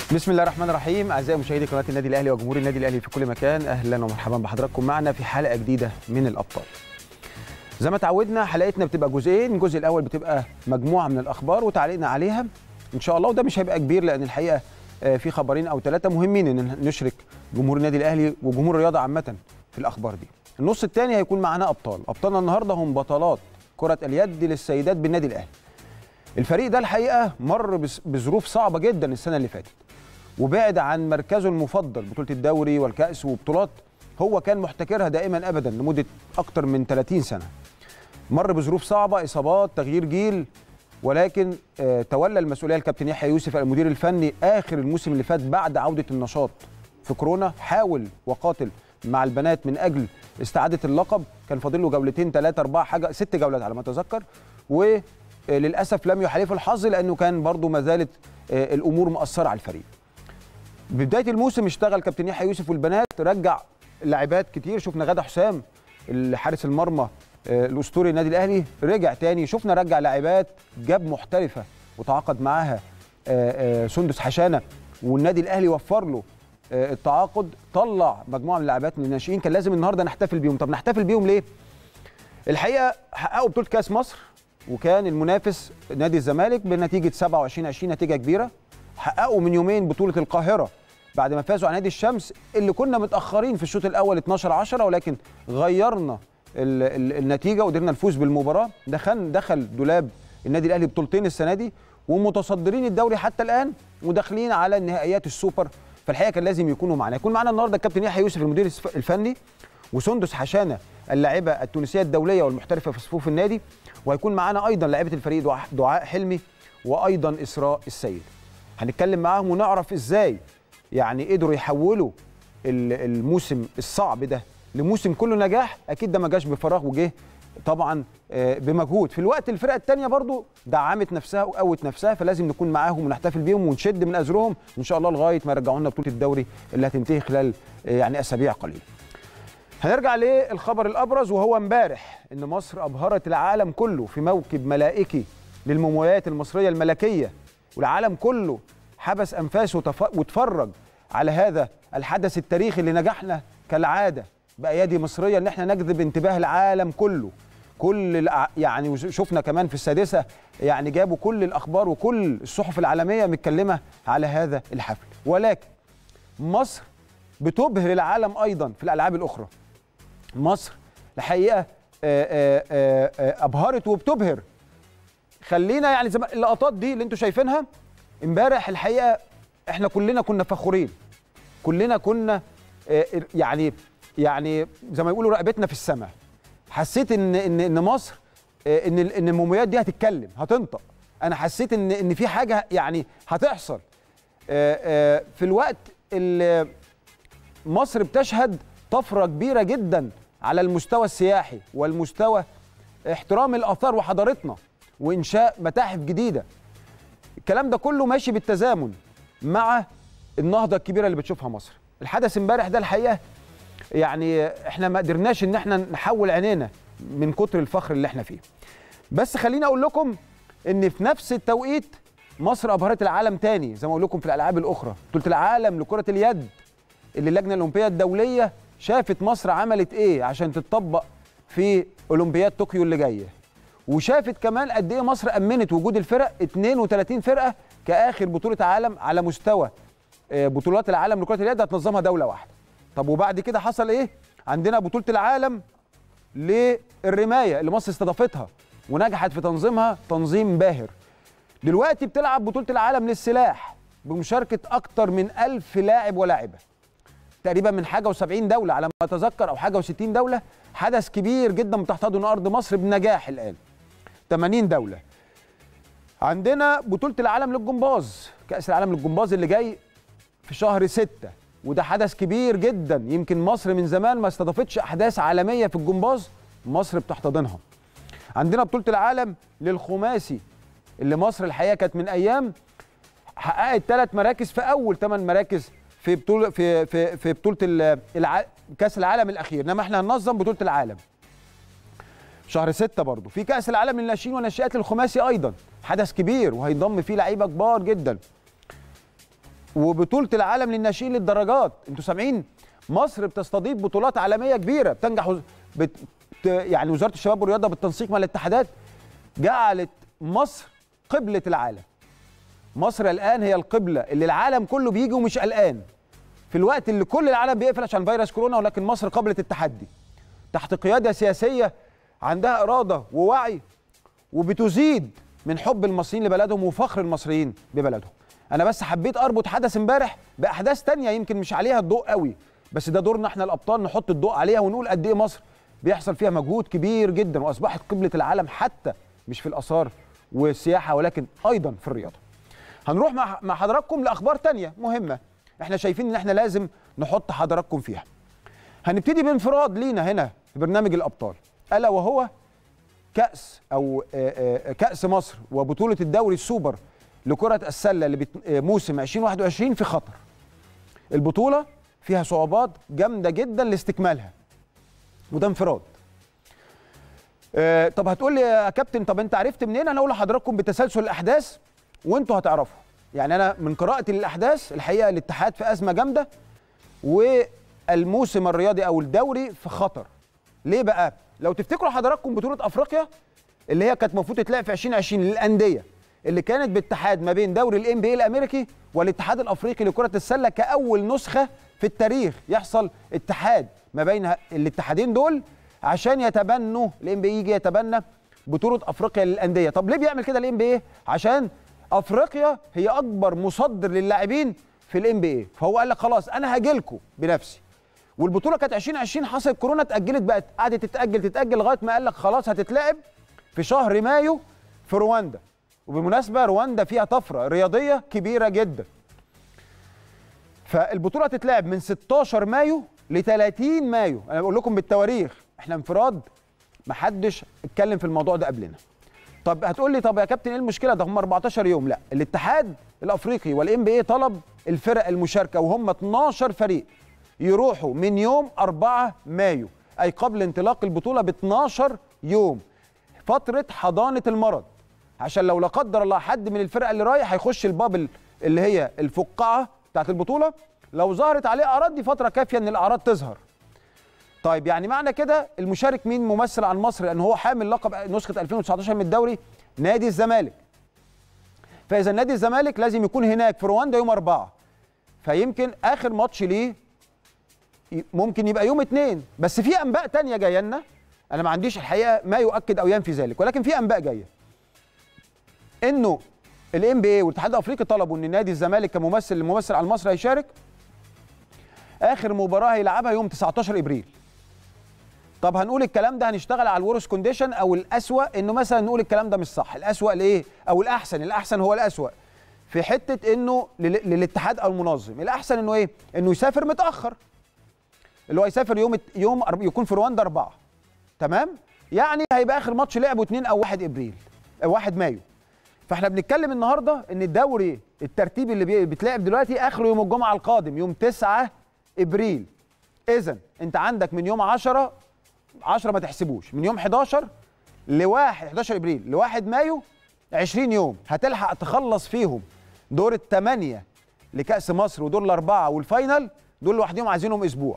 بسم الله الرحمن الرحيم اعزائي مشاهدي قناه النادي الاهلي وجمهور النادي الاهلي في كل مكان اهلا ومرحبا بحضراتكم معنا في حلقه جديده من الابطال زي ما تعودنا حلقتنا بتبقى جزئين الجزء الاول بتبقى مجموعه من الاخبار وتعليقنا عليها ان شاء الله وده مش هيبقى كبير لان الحقيقه في خبرين او ثلاثه مهمين ان نشرك جمهور النادي الاهلي وجمهور الرياضه عامه في الاخبار دي النص الثاني هيكون معانا ابطال ابطالنا النهارده هم بطلات كره اليد للسيدات بالنادي الاهلي الفريق ده الحقيقه مر بظروف صعبه جدا السنه اللي فاتت وبعد عن مركزه المفضل بطوله الدوري والكاس وبطولات هو كان محتكرها دائما ابدا لمده اكثر من 30 سنه مر بظروف صعبه اصابات تغيير جيل ولكن آه تولى المسؤوليه الكابتن يحيى يوسف المدير الفني اخر الموسم اللي فات بعد عوده النشاط في كورونا حاول وقاتل مع البنات من اجل استعاده اللقب كان فاضل له جولتين ثلاثه اربعه حاجه ست جولات على ما اتذكر وللاسف لم يحالفه الحظ لانه كان برضه ما زالت آه الامور مأثره على الفريق ببدايه الموسم اشتغل كابتن يحيى يوسف والبنات رجع لاعبات كتير شفنا غاده حسام حارس المرمى الاسطوري النادي الاهلي رجع تاني شفنا رجع لاعبات جاب محترفه وتعاقد معاها سندس حشانه والنادي الاهلي وفر له التعاقد طلع مجموعه من اللاعبات من الناشئين كان لازم النهارده نحتفل بيهم طب نحتفل بيهم ليه الحقيقه حققوا بطوله كاس مصر وكان المنافس نادي الزمالك بنتيجه 27 20 نتيجه كبيره حققوا من يومين بطوله القاهره بعد ما فازوا على نادي الشمس اللي كنا متاخرين في الشوط الاول 12 10 ولكن غيرنا ال ال النتيجه وقدرنا نفوز بالمباراه دخل دخل دولاب النادي الاهلي بطولتين السنه دي ومتصدرين الدوري حتى الان وداخلين على نهائيات السوبر فالحقيقه كان لازم يكونوا معنا يكون معنا النهارده الكابتن يحيى يوسف المدير الفني وسندس حشانه اللاعبه التونسيه الدوليه والمحترفه في صفوف النادي وهيكون معانا ايضا لاعبه الفريق دعاء حلمي وايضا اسراء السيد هنتكلم معاهم ونعرف ازاي يعني قدروا يحولوا الموسم الصعب ده لموسم كله نجاح اكيد ده ما جاش بفراغ وجه طبعا بمجهود في الوقت الفرقه الثانيه برضو دعمت نفسها وقوت نفسها فلازم نكون معاهم ونحتفل بيهم ونشد من ازرهم ان شاء الله لغايه ما يرجعوا لنا بطوله الدوري اللي هتنتهي خلال يعني اسابيع قليله هنرجع للخبر الابرز وهو امبارح ان مصر ابهرت العالم كله في موكب ملائكي للمومياوات المصريه الملكيه والعالم كله حبس انفاسه واتفرج على هذا الحدث التاريخي اللي نجحنا كالعاده بايادي مصريه ان احنا نجذب انتباه العالم كله كل يعني شفنا كمان في السادسه يعني جابوا كل الاخبار وكل الصحف العالميه متكلمه على هذا الحفل ولكن مصر بتبهر العالم ايضا في الالعاب الاخرى مصر الحقيقه ابهرت وبتبهر خلينا يعني زي اللقطات دي اللي انتم شايفينها امبارح الحقيقه احنا كلنا كنا فخورين كلنا كنا يعني يعني زي ما يقولوا رقبتنا في السماء حسيت ان ان ان مصر ان ان المومياوات دي هتتكلم هتنطق انا حسيت ان ان في حاجه يعني هتحصل في الوقت اللي مصر بتشهد طفره كبيره جدا على المستوى السياحي والمستوى احترام الاثار وحضارتنا وانشاء متاحف جديده الكلام ده كله ماشي بالتزامن مع النهضه الكبيره اللي بتشوفها مصر الحدث امبارح ده الحقيقه يعني احنا ما قدرناش ان احنا نحول عينينا من كتر الفخر اللي احنا فيه بس خليني اقول لكم ان في نفس التوقيت مصر ابهرت العالم تاني زي ما اقول لكم في الالعاب الاخرى بطوله العالم لكره اليد اللي اللجنه الاولمبيه الدوليه شافت مصر عملت ايه عشان تتطبق في اولمبياد طوكيو اللي جايه وشافت كمان قد ايه مصر امنت وجود الفرق 32 فرقه كاخر بطوله عالم على مستوى بطولات العالم لكره اليد هتنظمها دوله واحده طب وبعد كده حصل ايه عندنا بطوله العالم للرمايه اللي مصر استضافتها ونجحت في تنظيمها تنظيم باهر دلوقتي بتلعب بطوله العالم للسلاح بمشاركه اكتر من ألف لاعب ولاعبه تقريبا من حاجه و70 دوله على ما اتذكر او حاجه و60 دوله حدث كبير جدا بتحتضن ارض مصر بنجاح الان 80 دوله عندنا بطوله العالم للجمباز كاس العالم للجمباز اللي جاي في شهر 6 وده حدث كبير جدا يمكن مصر من زمان ما استضافتش احداث عالميه في الجمباز مصر بتحتضنها عندنا بطوله العالم للخماسي اللي مصر الحقيقه كانت من ايام حققت ثلاث مراكز في اول ثمان مراكز في بطوله في في في بطوله الع... كاس العالم الاخير انما احنا هننظم بطوله العالم شهر ستة برضه في كاس العالم للناشئين والناشئات للخماسي ايضا حدث كبير وهينضم فيه لعيبه كبار جدا وبطوله العالم للناشئين للدرجات انتوا سامعين مصر بتستضيف بطولات عالميه كبيره بتنجح وز- بت... يعني وزاره الشباب والرياضه بالتنسيق مع الاتحادات جعلت مصر قبله العالم مصر الان هي القبله اللي العالم كله بيجي ومش قلقان في الوقت اللي كل العالم بيقفل عشان فيروس كورونا ولكن مصر قبلت التحدي تحت قياده سياسيه عندها اراده ووعي وبتزيد من حب المصريين لبلدهم وفخر المصريين ببلدهم انا بس حبيت اربط حدث امبارح باحداث تانية يمكن مش عليها الضوء قوي بس ده دورنا احنا الابطال نحط الضوء عليها ونقول قد ايه مصر بيحصل فيها مجهود كبير جدا واصبحت قبله العالم حتى مش في الاثار والسياحه ولكن ايضا في الرياضه هنروح مع مع حضراتكم لاخبار تانية مهمه احنا شايفين ان احنا لازم نحط حضراتكم فيها هنبتدي بانفراد لينا هنا في برنامج الابطال الا وهو كاس او آه، آه، كاس مصر وبطوله الدوري السوبر لكره السله اللي بت- آه، موسم 2021 في خطر البطوله فيها صعوبات جامده جدا لاستكمالها وده انفراد آه، طب هتقول لي يا كابتن طب انت عرفت منين انا اقول لحضراتكم بتسلسل الاحداث وانتوا هتعرفوا يعني انا من قراءتي للاحداث الحقيقه الاتحاد في ازمه جامده والموسم الرياضي او الدوري في خطر ليه بقى لو تفتكروا حضراتكم بطوله افريقيا اللي هي كانت المفروض تتلعب في 2020 للانديه اللي كانت باتحاد ما بين دوري الام بي الامريكي والاتحاد الافريقي لكره السله كاول نسخه في التاريخ يحصل اتحاد ما بين الاتحادين دول عشان يتبنوا الام بي يجي يتبنى بطوله افريقيا للانديه طب ليه بيعمل كده الام بي عشان افريقيا هي اكبر مصدر للاعبين في الام بي فهو قال لك خلاص انا هاجي لكم بنفسي والبطوله كانت 2020 حصل كورونا اتاجلت بقت قعدت تتاجل تتاجل لغايه ما قال لك خلاص هتتلعب في شهر مايو في رواندا وبالمناسبه رواندا فيها طفره رياضيه كبيره جدا فالبطوله هتتلعب من 16 مايو ل 30 مايو انا بقول لكم بالتواريخ احنا انفراد محدش اتكلم في الموضوع ده قبلنا طب هتقول لي طب يا كابتن ايه المشكله ده هم 14 يوم لا الاتحاد الافريقي والام بي اي طلب الفرق المشاركه وهم 12 فريق يروحوا من يوم 4 مايو اي قبل انطلاق البطوله ب 12 يوم فتره حضانه المرض عشان لو لا قدر الله حد من الفرق اللي رايح هيخش البابل اللي هي الفقاعه بتاعت البطوله لو ظهرت عليه اعراض دي فتره كافيه ان الاعراض تظهر طيب يعني معنى كده المشارك مين ممثل عن مصر لان هو حامل لقب نسخه 2019 من الدوري نادي الزمالك فاذا نادي الزمالك لازم يكون هناك في رواندا يوم أربعة فيمكن اخر ماتش ليه ي- ممكن يبقى يوم اتنين بس في انباء تانية جايه لنا انا ما عنديش الحقيقه ما يؤكد او ينفي ذلك ولكن في انباء جايه انه الام بي اي والاتحاد الافريقي طلبوا ان نادي الزمالك كممثل الممثل على مصر هيشارك اخر مباراه هيلعبها يوم 19 ابريل طب هنقول الكلام ده هنشتغل على الورس كونديشن او الاسوا انه مثلا نقول الكلام ده مش صح الاسوا لايه او الاحسن الاحسن هو الاسوا في حته انه لل- للاتحاد او المنظم الاحسن انه ايه انه يسافر متاخر اللي هو يسافر يوم يوم أرب- يكون في رواندا أربعة تمام يعني هيبقى اخر ماتش لعبه 2 او 1 ابريل أو 1 مايو فاحنا بنتكلم النهارده ان الدوري الترتيب اللي بي- بيتلعب دلوقتي اخره يوم الجمعه القادم يوم 9 ابريل اذا انت عندك من يوم 10 10 ما تحسبوش من يوم 11 لواحد 11 ابريل لواحد مايو 20 يوم هتلحق تخلص فيهم دور الثمانيه لكاس مصر ودور الاربعه والفاينل دول لوحدهم عايزينهم اسبوع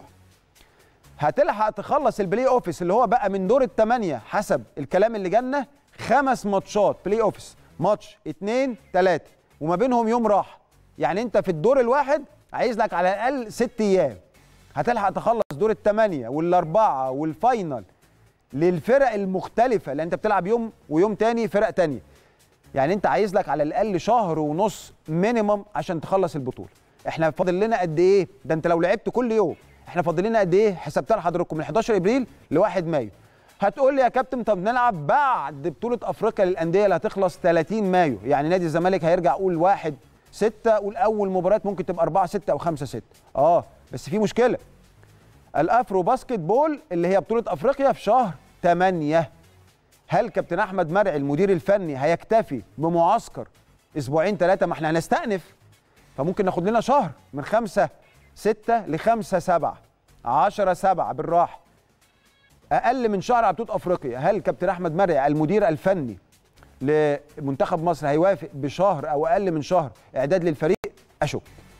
هتلحق تخلص البلاي اوفيس اللي هو بقى من دور الثمانيه حسب الكلام اللي جالنا خمس ماتشات بلاي اوفيس ماتش اتنين تلاته وما بينهم يوم راحه يعني انت في الدور الواحد عايز لك على الاقل ست ايام هتلحق تخلص دور الثمانيه والاربعه والفاينل للفرق المختلفه لان انت بتلعب يوم ويوم تاني فرق تانيه يعني انت عايز لك على الاقل شهر ونص مينيمم عشان تخلص البطوله احنا فاضل لنا قد ايه ده انت لو لعبت كل يوم احنا فاضل لنا قد ايه حسبتها لحضراتكم من 11 ابريل ل 1 مايو هتقول لي يا كابتن طب نلعب بعد بطوله افريقيا للانديه اللي هتخلص 30 مايو يعني نادي الزمالك هيرجع قول 1 6 والاول مباريات ممكن تبقى 4 6 او 5 6 اه بس في مشكله الافرو باسكت بول اللي هي بطوله افريقيا في شهر 8 هل كابتن احمد مرعي المدير الفني هيكتفي بمعسكر اسبوعين ثلاثه ما احنا هنستأنف فممكن ناخد لنا شهر من 5 6 ل 5 7 10 7 بالراحه اقل من شهر على بطوله افريقيا هل كابتن احمد مرعي المدير الفني لمنتخب مصر هيوافق بشهر او اقل من شهر اعداد للفريق اشك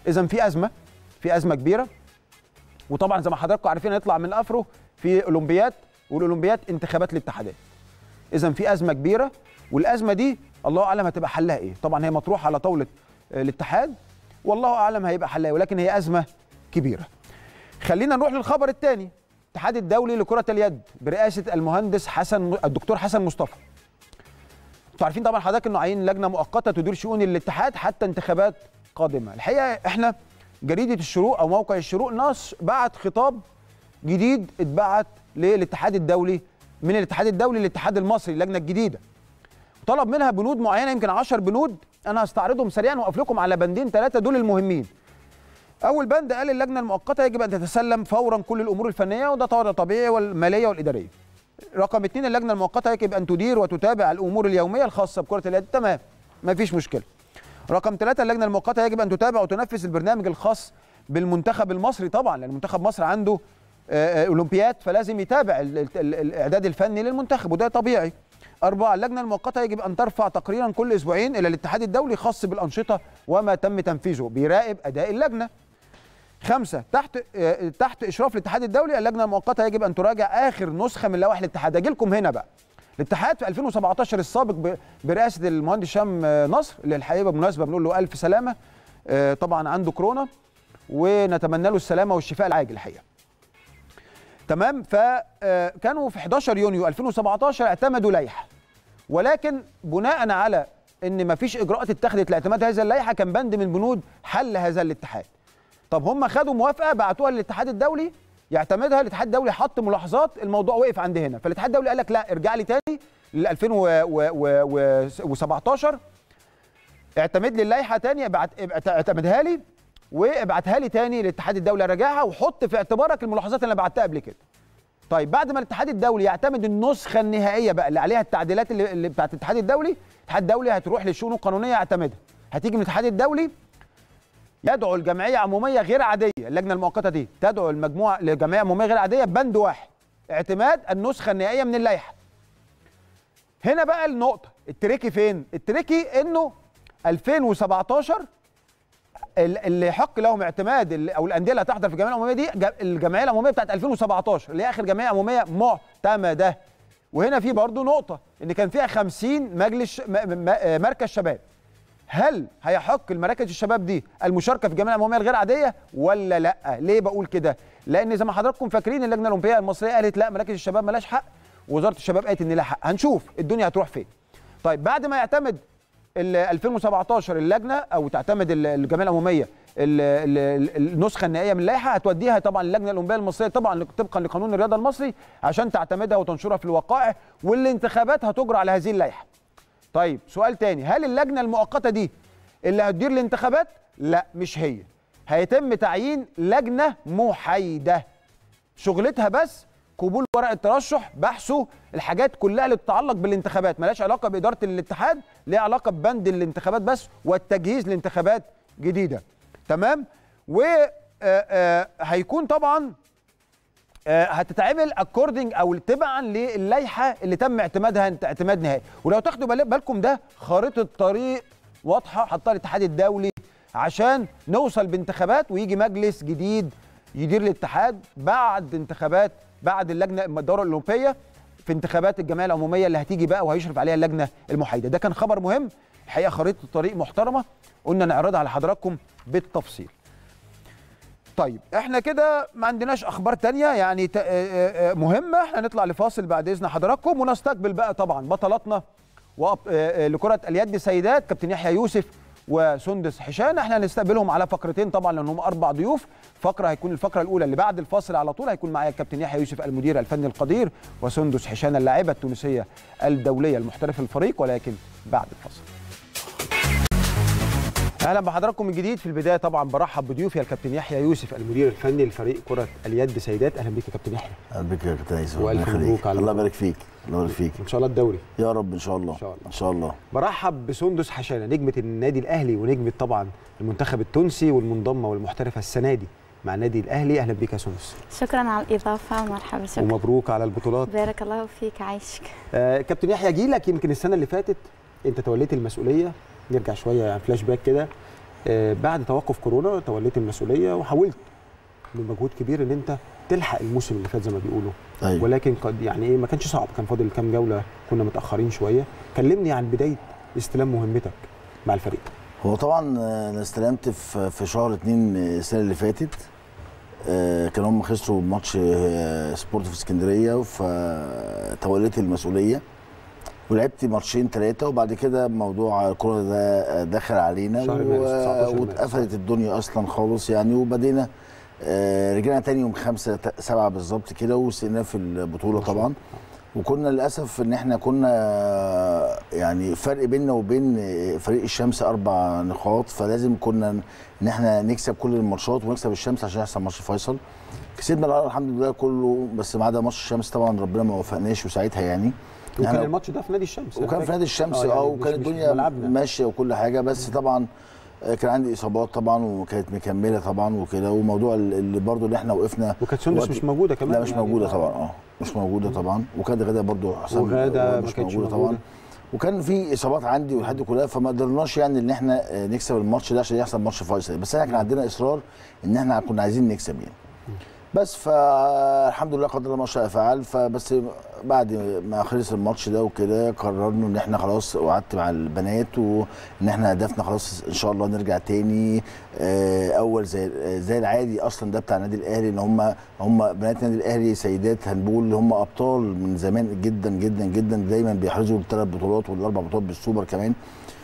اذا في ازمه في ازمه كبيره وطبعا زي ما حضراتكم عارفين هيطلع من الافرو في اولمبياد والاولمبياد انتخابات الاتحادات اذا في ازمه كبيره والازمه دي الله اعلم هتبقى حلها ايه طبعا هي مطروحه على طاوله الاتحاد والله اعلم هيبقى حلها ايه ولكن هي ازمه كبيره خلينا نروح للخبر الثاني الاتحاد الدولي لكره اليد برئاسه المهندس حسن الدكتور حسن مصطفى انتوا عارفين طبعا حضرتك انه عين لجنه مؤقته تدير شؤون الاتحاد حتى انتخابات قادمه الحقيقه احنا جريده الشروق او موقع الشروق نص بعت خطاب جديد اتبعت للاتحاد الدولي من الاتحاد الدولي للاتحاد المصري اللجنه الجديده طلب منها بنود معينه يمكن 10 بنود انا هستعرضهم سريعا واقف لكم على بندين ثلاثه دول المهمين اول بند قال اللجنه المؤقته يجب ان تتسلم فورا كل الامور الفنيه وده طبيعي والماليه والاداريه رقم اثنين اللجنه المؤقته يجب ان تدير وتتابع الامور اليوميه الخاصه بكره اليد تمام ما فيش مشكله رقم ثلاثة اللجنه المؤقته يجب ان تتابع وتنفذ البرنامج الخاص بالمنتخب المصري طبعا لان منتخب مصر عنده اولمبياد فلازم يتابع الاعداد الفني للمنتخب وده طبيعي أربعة اللجنة المؤقتة يجب أن ترفع تقريرا كل أسبوعين إلى الاتحاد الدولي خاص بالأنشطة وما تم تنفيذه بيراقب أداء اللجنة خمسة تحت تحت إشراف الاتحاد الدولي اللجنة المؤقتة يجب أن تراجع آخر نسخة من لوائح الاتحاد أجي لكم هنا بقى الاتحاد في 2017 السابق برئاسة المهندس هشام نصر اللي الحقيقة بالمناسبة بنقول له ألف سلامة طبعا عنده كورونا ونتمنى له السلامة والشفاء العاجل الحقيقة تمام فكانوا في 11 يونيو 2017 اعتمدوا لائحه ولكن بناء على ان ما فيش اجراءات اتخذت لاعتماد هذه اللائحه كان بند من بنود حل هذا الاتحاد طب هم خدوا موافقه بعتوها للاتحاد الدولي يعتمدها الاتحاد الدولي حط ملاحظات الموضوع وقف عند هنا فالاتحاد الدولي قال لك لا ارجع لي تاني ل 2017 اعتمد لي اللائحه تاني اعتمدها لي وابعتها لي تاني للاتحاد الدولي راجعها وحط في اعتبارك الملاحظات اللي انا بعتها قبل كده. طيب بعد ما الاتحاد الدولي يعتمد النسخه النهائيه بقى اللي عليها التعديلات اللي, اللي بتاعت الاتحاد الدولي، الاتحاد الدولي هتروح للشؤون القانونيه يعتمدها. هتيجي من الاتحاد الدولي يدعو الجمعيه عموميه غير عاديه، اللجنه المؤقته دي تدعو المجموعه لجمعيه عموميه غير عاديه بند واحد اعتماد النسخه النهائيه من اللائحه. هنا بقى النقطه، التريكي فين؟ التريكي انه 2017 اللي يحق لهم اعتماد او الانديه اللي هتحضر في الجمعيه العموميه دي الجمعيه العموميه بتاعت 2017 اللي هي اخر جمعيه عموميه معتمده وهنا في برضه نقطه ان كان فيها 50 مجلس مركز شباب هل هيحق المراكز الشباب دي المشاركه في الجمعيه العموميه الغير عاديه ولا لا ليه بقول كده لان زي ما حضراتكم فاكرين اللجنه الاولمبيه المصريه قالت لا مراكز الشباب ملاش حق ووزاره الشباب قالت ان لها حق هنشوف الدنيا هتروح فين طيب بعد ما يعتمد 2017 اللجنه او تعتمد الجمعيه العموميه النسخه النهائيه من اللائحه هتوديها طبعا اللجنه الاولمبيه المصريه طبعا طبقا لقانون الرياضه المصري عشان تعتمدها وتنشرها في الوقائع والانتخابات هتجرى على هذه اللائحه. طيب سؤال تاني هل اللجنه المؤقته دي اللي هتدير الانتخابات؟ لا مش هي. هيتم تعيين لجنه محايده شغلتها بس قبول ورق الترشح بحثه الحاجات كلها اللي تتعلق بالانتخابات ملهاش علاقه باداره الاتحاد ليها علاقه ببند الانتخابات بس والتجهيز لانتخابات جديده تمام وهيكون طبعا هتتعمل اكوردنج او تبعا للائحه اللي تم اعتمادها اعتماد نهائي ولو تاخدوا بالكم ده خارطه طريق واضحه حطها الاتحاد الدولي عشان نوصل بانتخابات ويجي مجلس جديد يدير الاتحاد بعد انتخابات بعد اللجنه الدوره الاولمبيه في انتخابات الجمعيه العموميه اللي هتيجي بقى وهيشرف عليها اللجنه المحايده ده كان خبر مهم الحقيقه خريطه طريق محترمه قلنا نعرضها على حضراتكم بالتفصيل طيب احنا كده ما عندناش اخبار تانية يعني مهمه احنا نطلع لفاصل بعد اذن حضراتكم ونستقبل بقى طبعا بطلاتنا لكره اليد سيدات كابتن يحيى يوسف وسندس حشان احنا هنستقبلهم على فقرتين طبعا لانهم اربع ضيوف فقره هيكون الفقره الاولى اللي بعد الفاصل على طول هيكون معايا الكابتن يحيى يوسف المدير الفني القدير وسندس حشان اللاعبه التونسيه الدوليه المحترفه الفريق ولكن بعد الفاصل اهلا بحضراتكم من جديد في البدايه طبعا برحب بضيوفي الكابتن يحيى يوسف المدير الفني لفريق كره اليد سيدات اهلا بيك يا كابتن يحيى اهلا بك يا كابتن عيسى والف مبروك على الله يبارك فيك الله يبارك فيك ان شاء الله الدوري يا رب ان شاء الله ان شاء الله ان شاء الله برحب بسندس حشانه نجمه النادي الاهلي ونجمه طبعا المنتخب التونسي والمنضمه والمحترفه السنه دي مع النادي الاهلي اهلا بيك يا سندس شكرا على الاضافه ومرحبا شكرا ومبروك على البطولات بارك الله فيك عايشك آه كابتن يحيى جيلك يمكن السنه اللي فاتت انت توليت المسؤوليه نرجع شويه يعني فلاش باك كده آه، بعد توقف كورونا توليت المسؤوليه وحاولت بمجهود كبير ان انت تلحق الموسم اللي فات زي ما بيقولوا ايوه ولكن قد يعني ايه ما كانش صعب كان فاضل كام جوله كنا متاخرين شويه كلمني عن بدايه استلام مهمتك مع الفريق هو طبعا آه، انا استلمت في في شهر اتنين السنه اللي فاتت آه، كانوا هم خسروا ماتش آه، سبورت في اسكندريه فتوليت المسؤوليه ولعبت ماتشين ثلاثه وبعد كده موضوع كورونا ده آه، دخل علينا شهر مارس، 19 مارس. واتقفلت الدنيا اصلا خالص يعني وبدينا آه، رجعنا تاني يوم خمسة ت- سبعة بالظبط كده وسقناه في البطولة طبعا وكنا للأسف إن إحنا كنا آه، يعني فرق بيننا وبين آه، فريق الشمس أربع نقاط فلازم كنا إن إحنا نكسب كل الماتشات ونكسب الشمس عشان يحصل ماتش فيصل كسبنا الأول الحمد لله كله بس ما عدا ماتش الشمس طبعا ربنا ما وفقناش وساعتها يعني وكان إحنا- الماتش ده في نادي الشمس أنا وكان في فاكر. نادي الشمس آه، اه يعني وكانت مش- مش الدنيا ملعبنا. ماشيه وكل حاجه بس طبعا آه، كان عندي اصابات طبعا وكانت مكمله طبعا وكده وموضوع ال- اللي برضو اللي احنا وقفنا وكانت سندس وقت- مش موجوده كمان لا مش يعني. موجوده طبعا اه مش موجوده طبعا وكانت غدا برضو حسام وغادة مش ما كانتش موجوده موجودة. طبعا وكان في اصابات عندي والحد كلها فما قدرناش يعني ان احنا آه، نكسب الماتش ده عشان يحصل ماتش فيصل بس احنا كان عندنا اصرار ان احنا كنا عايزين نكسب يعني بس فالحمد لله قدر الله ما شاء فعل فبس بعد ما خلص الماتش ده وكده قررنا ان احنا خلاص وقعدت مع البنات وان احنا هدفنا خلاص ان شاء الله نرجع تاني آه، اول زي زي العادي اصلا ده بتاع النادي الاهلي ان هم هم بنات النادي الاهلي سيدات هنقول اللي هم ابطال من زمان جدا جدا جدا دايما بيحرزوا الثلاث بطولات والاربع بطولات بالسوبر كمان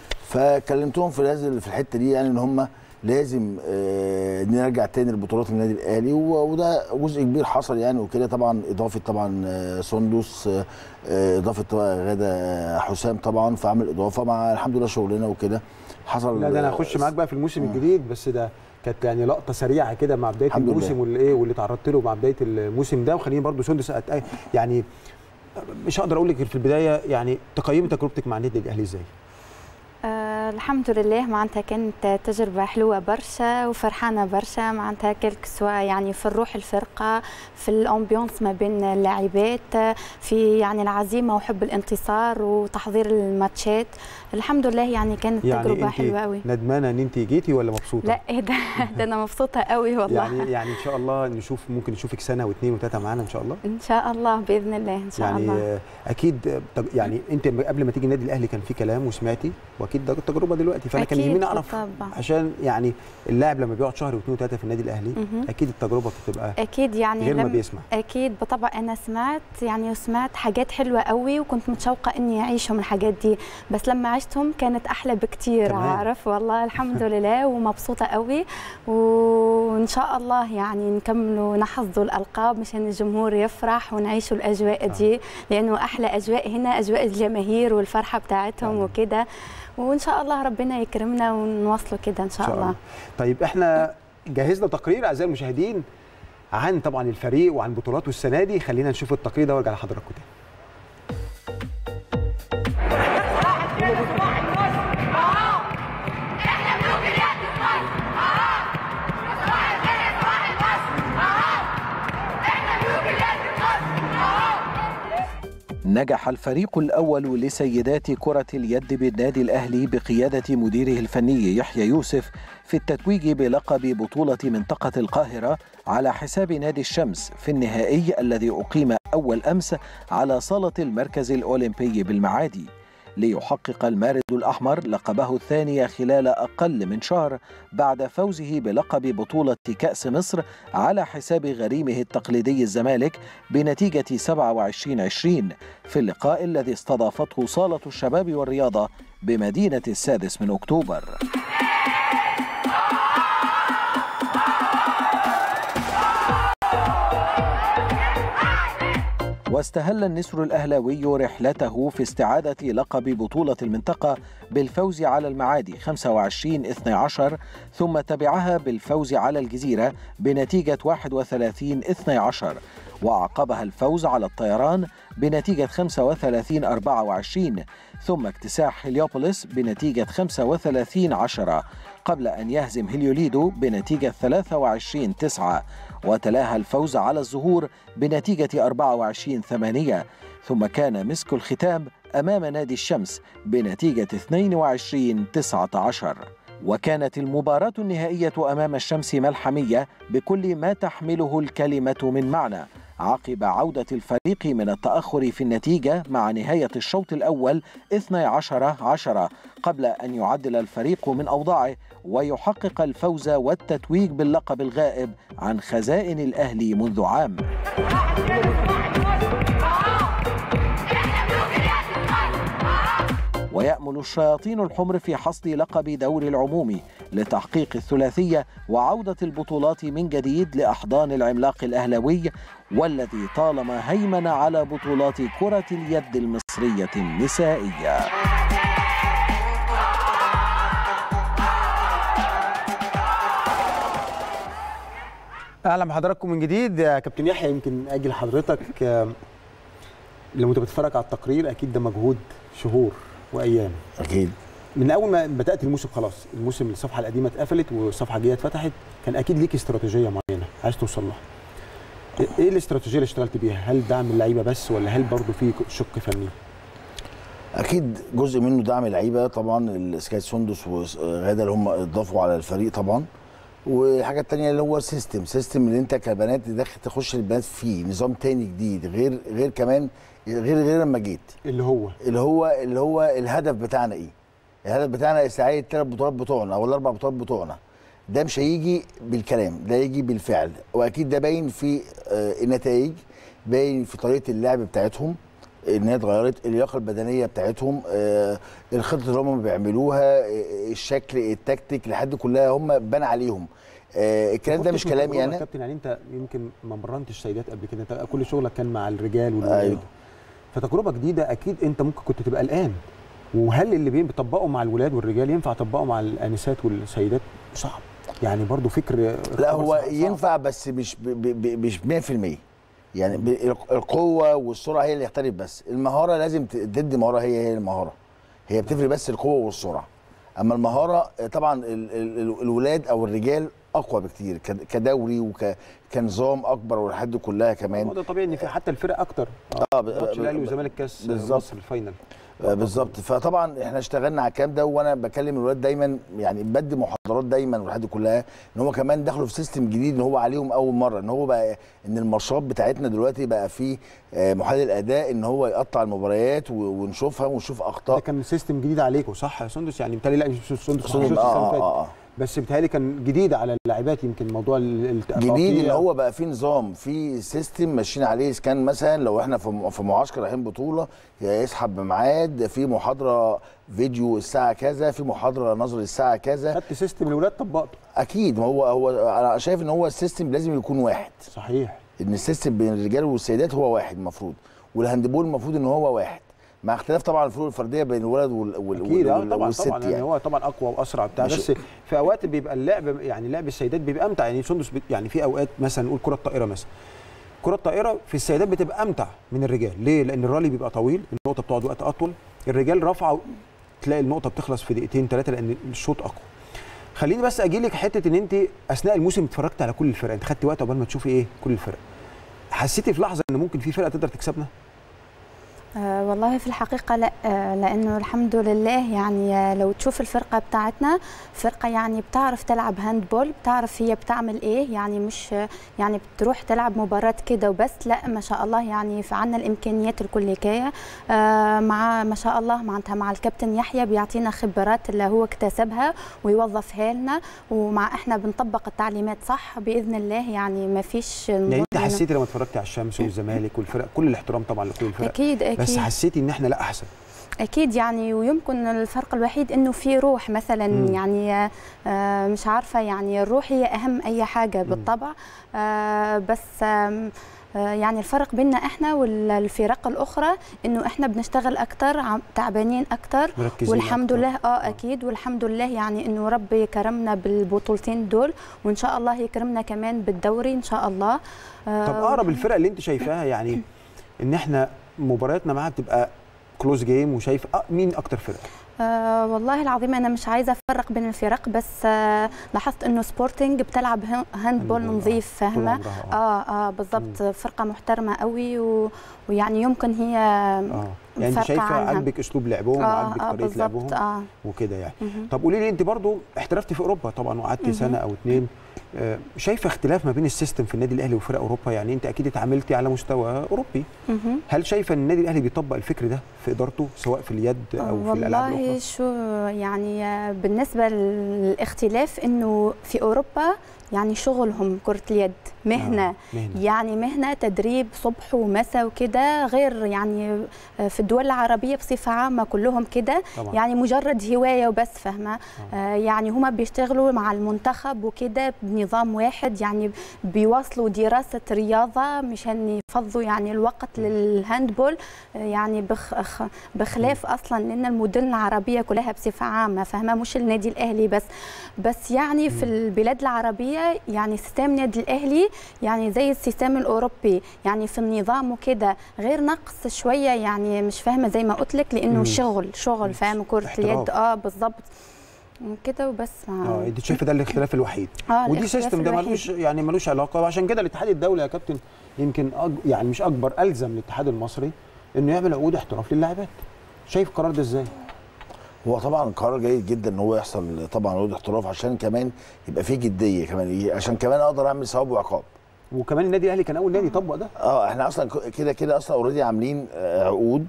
فكلمتهم في هذه في الحته دي يعني ان هم لازم آه، نرجع تاني لبطولات النادي الاهلي و- وده جزء كبير حصل يعني وكده طبعا اضافه طبعا آه، سندس آه، آه، اضافه طبعاً غاده حسام طبعا فعمل اضافه مع الحمد لله شغلنا وكده حصل لا ده انا هخش معاك بقى في الموسم الجديد بس ده كانت يعني لقطه سريعه كده مع بدايه الحمد لله. الموسم واللي ايه واللي تعرضت له مع بدايه الموسم ده وخليني برضو سندس أت- يعني مش هقدر اقول لك في البدايه يعني تقيمي تجربتك مع النادي الاهلي ازاي؟ آه الحمد لله معناتها كانت تجربة حلوة برشا وفرحانة برشا معناتها كلك سوا يعني في الروح الفرقة في الأمبيونس ما بين اللاعبات في يعني العزيمة وحب الانتصار وتحضير الماتشات الحمد لله يعني كانت يعني تجربة انت حلوة قوي ندمانه ان انت جيتي ولا مبسوطه؟ لا ايه ده ده انا مبسوطة قوي والله يعني يعني ان شاء الله نشوف ممكن نشوفك سنه واثنين وثلاثه معانا ان شاء الله ان شاء الله باذن الله ان شاء يعني الله آه، اكيد آه، طب- يعني انت قبل ما تيجي النادي الاهلي كان في كلام وسمعتي واكيد ده التجربه دلوقتي فانا كان أكيد يهمني اعرف طبعاً. عشان يعني اللاعب لما بيقعد شهر واثنين وثلاثه في النادي الاهلي مهم. اكيد التجربه بتبقى اكيد يعني غير ما لم- بيسمع اكيد بالطبع انا سمعت يعني وسمعت حاجات حلوه قوي وكنت متشوقه اني اعيشهم الحاجات دي بس لما عشتهم كانت احلى بكتير كمان. عارف والله الحمد لله ومبسوطه قوي وان شاء الله يعني نكملوا نحظوا الالقاب مشان الجمهور يفرح ونعيشوا الاجواء دي لانه احلى اجواء هنا اجواء الجماهير والفرحه بتاعتهم فعلاً. وكده وان شاء الله ربنا يكرمنا ونواصلوا كده ان شاء, الله طيب احنا جهزنا تقرير اعزائي المشاهدين عن طبعا الفريق وعن بطولاته السنه دي خلينا نشوف التقرير ده وارجع لحضراتكم تاني نجح الفريق الأول لسيدات كرة اليد بالنادي الأهلي بقيادة مديره الفني يحيى يوسف في التتويج بلقب بطولة منطقة القاهرة على حساب نادي الشمس في النهائي الذي أقيم أول أمس على صالة المركز الأولمبي بالمعادي ليحقق المارد الأحمر لقبه الثاني خلال أقل من شهر بعد فوزه بلقب بطولة كأس مصر على حساب غريمه التقليدي الزمالك بنتيجة 27-20 في اللقاء الذي استضافته صالة الشباب والرياضة بمدينة السادس من أكتوبر واستهل النسر الأهلاوي رحلته في استعادة لقب بطولة المنطقة بالفوز على المعادي 25-12 ثم تبعها بالفوز على الجزيرة بنتيجة 31-12 وأعقبها الفوز على الطيران بنتيجة 35-24 ثم اكتساح هليوبوليس بنتيجة 35-10 قبل أن يهزم هليوليدو بنتيجة 23-9 وتلاها الفوز على الزهور بنتيجة 24-8 ثم كان مسك الختام أمام نادي الشمس بنتيجة 22-19 وكانت المباراة النهائية أمام الشمس ملحمية بكل ما تحمله الكلمة من معنى عقب عودة الفريق من التأخر في النتيجة مع نهاية الشوط الأول 12 عشرة قبل أن يعدل الفريق من أوضاعه ويحقق الفوز والتتويج باللقب الغائب عن خزائن الأهلي منذ عام ويأمل الشياطين الحمر في حصد لقب دوري العمومي لتحقيق الثلاثية وعودة البطولات من جديد لأحضان العملاق الأهلوي والذي طالما هيمن على بطولات كرة اليد المصرية النسائية اهلا بحضراتكم من جديد يا كابتن يحيى يمكن اجي لحضرتك آم، لو انت بتتفرج على التقرير اكيد ده مجهود شهور وايام اكيد من اول ما بدات الموسم خلاص الموسم الصفحه القديمه اتقفلت والصفحه الجديده اتفتحت كان اكيد ليك استراتيجيه معينه عايز توصل لها ايه الاستراتيجيه اللي اشتغلت بيها هل دعم اللعيبه بس ولا هل برضه في شق فني اكيد جزء منه دعم اللعيبه طبعا السكاي سندس وغاده اللي هم اضافوا على الفريق طبعا وحاجه تانية اللي هو سيستم سيستم اللي انت كبنات تدخل تخش البنات فيه نظام تاني جديد غير غير كمان غير غير لما جيت اللي هو اللي هو اللي هو الهدف بتاعنا ايه الهدف بتاعنا استعاده الثلاث بطولات بتوعنا او الاربع بطولات بتوعنا ده مش هيجي بالكلام ده يجي بالفعل واكيد ده باين في آه، النتائج باين في طريقه اللعب بتاعتهم ان هي اتغيرت اللياقه البدنيه بتاعتهم آه، الخطط اللي هم بيعملوها آه، الشكل التكتيك لحد كلها هم بان عليهم آه، الكلام ده كنت مش في كلامي التجربة يا انا كابتن يعني انت يمكن ما مرنتش سيدات قبل كده انت كل شغلك كان مع الرجال والولاد أيوة. فتجربه جديده اكيد انت ممكن كنت تبقى قلقان وهل اللي بين بيطبقوا مع الولاد والرجال ينفع يطبقوا مع الانسات والسيدات صعب يعني برضو فكر لا هو صعب. ينفع بس مش ب ب ب مش 100% يعني ب- الق- القوه والسرعه هي اللي يختلف بس المهاره لازم ت- تدي مهاره هي هي المهاره هي بتفرق بس القوه والسرعه اما المهاره آه، طبعا ال ال الولاد او الرجال اقوى بكتير ك- كدوري وكنظام اكبر والحد كلها هو كمان ده طبيعي ان في حتى الفرق اكتر اه ب- ماتش ب- الاهلي ب- والزمالك كاس بالظبط. مصر الفاينل آه، بالظبط فطبعا احنا اشتغلنا على الكلام ده وانا بكلم الولاد دايما يعني بدي محاضرات دايما والحد كلها ان هو كمان دخلوا في سيستم جديد ان هو عليهم اول مره ان هو بقى ان الماتشات بتاعتنا دلوقتي بقى فيه آه، محلل اداء ان هو يقطع المباريات و- ونشوفها ونشوف ده اخطاء كان سيستم جديد عليكم صح يا سندس يعني بالتالي لا مش سندس مش خصوصاً- السنه آه، اللي فاتت آه، آه. بس بيتهيألي كان جديد على اللاعبات يمكن موضوع ال- ال- جديد التقطيع. ان هو بقى فيه نظام في سيستم ماشيين عليه كان مثلا لو احنا في م- في معسكر رايحين بطوله يسحب بميعاد في محاضره فيديو الساعه كذا في محاضره نظري الساعه كذا خدت سيستم الولاد طبقته اكيد ما هو هو انا شايف ان هو السيستم لازم يكون واحد صحيح ان السيستم بين الرجال والسيدات هو واحد المفروض والهاندبول المفروض ان هو واحد مع اختلاف طبعا الفروق الفرديه بين الولد وال وال اكيد اه وال طبعا والست طبعا يعني يعني هو طبعا اقوى واسرع بتاع مش- بس في اوقات بيبقى اللعب يعني لعب السيدات بيبقى امتع يعني سندس بت- يعني في اوقات مثلا نقول كره الطائره مثلا كره الطائره في السيدات بتبقى امتع من الرجال ليه لان الرالي بيبقى طويل النقطه بتقعد وقت اطول الرجال رافعه تلاقي النقطه بتخلص في دقيقتين ثلاثه لان الشوط اقوى خليني بس اجي لك حته ان انت اثناء الموسم اتفرجت على كل الفرق انت خدت وقت قبل ما تشوفي ايه كل الفرق حسيتي في لحظه ان ممكن في فرقه تقدر تكسبنا آه والله في الحقيقة لا آه لأنه الحمد لله يعني آه لو تشوف الفرقة بتاعتنا فرقة يعني بتعرف تلعب هاندبول بتعرف هي بتعمل إيه يعني مش آه يعني بتروح تلعب مباراة كده وبس لا ما شاء الله يعني في عنا الإمكانيات الكلية آه مع ما شاء الله معناتها مع الكابتن يحيى بيعطينا خبرات اللي هو اكتسبها ويوظفها لنا ومع إحنا بنطبق التعليمات صح بإذن الله يعني ما فيش يعني انت حسيتي لما اتفرجتي على الشمس والزمالك والفرق كل الاحترام طبعا لكل الفرق أكيد أكيد بس حسيتي ان احنا لا احسن اكيد يعني ويمكن الفرق الوحيد انه في روح مثلا مم. يعني آه، مش عارفه يعني الروح هي اهم اي حاجه بالطبع آه، بس آم، آه، يعني الفرق بيننا احنا والفرق الاخرى انه احنا بنشتغل اكتر عم- تعبانين اكتر مركزين والحمد أكتر. لله اه اكيد والحمد لله يعني انه ربي كرمنا بالبطولتين دول وان شاء الله يكرمنا كمان بالدوري ان شاء الله آه، طب اقرب الفرق اللي انت شايفاها يعني ان احنا مبارياتنا معاها بتبقى كلوز جيم وشايف أه مين اكتر فرقه آه والله العظيم انا مش عايزه افرق بين الفرق بس آه لاحظت انه سبورتنج بتلعب هن- هاندبول هاندبول، آه. نظيف طول فاهمه عمرها، آه. اه اه بالضبط فرقه محترمه قوي و... ويعني يمكن هي اه يعني انت فرقة شايفه عنها. عاجبك اسلوب لعبهم اه وعاجبك اه طريقه لعبهم بالضبط اه وكده يعني مهم. طب قولي لي انت برضو احترفتي في اوروبا طبعا وقعدتي سنه او اتنين آه، شايفه اختلاف ما بين السيستم في النادي الاهلي وفرق اوروبا يعني انت اكيد اتعاملتي على مستوى اوروبي مهم. هل شايفه ان النادي الاهلي بيطبق الفكر ده في ادارته سواء في اليد او في الالعاب والله الاخرى شو يعني آه، بالنسبه للاختلاف انه في اوروبا يعني شغلهم كره اليد مهنه آه، مهنة. يعني مهنه تدريب صبح ومساء وكده غير يعني آه، في الدول العربيه بصفه عامه كلهم كده طبعا. يعني مجرد هوايه وبس فاهمه آه يعني هما بيشتغلوا مع المنتخب وكده بنظام واحد يعني بيواصلوا دراسه رياضه مشان يفضوا يعني الوقت للهاندبول آه، يعني بخ أخ- بخلاف اصلا لان المدن العربيه كلها بصفه عامه فاهمه مش النادي الاهلي بس بس يعني في البلاد العربيه يعني سيستم النادي الاهلي يعني زي السيستم الاوروبي يعني في النظام وكده غير نقص شويه يعني مش فاهمه زي ما قلت لك لانه مم. شغل شغل فاهم كره احتراف. اليد اه بالظبط كده وبس اه انت شايفه ده الاختلاف الوحيد اه ودي الاختلاف سيستم ده الوحيد. ملوش يعني ملوش علاقه وعشان كده الاتحاد الدولي يا كابتن يمكن أج... يعني مش اكبر الزم الاتحاد المصري انه يعمل عقود احتراف للاعبات شايف القرار ده ازاي؟ هو طبعا قرار جيد جدا ان هو يحصل طبعا عقود احتراف عشان كمان يبقى فيه جديه كمان عشان كمان اقدر اعمل ثواب وعقاب وكمان النادي الاهلي كان اول نادي يطبق ده اه احنا اصلا ك- كده كده اصلا اوريدي عاملين آه، عقود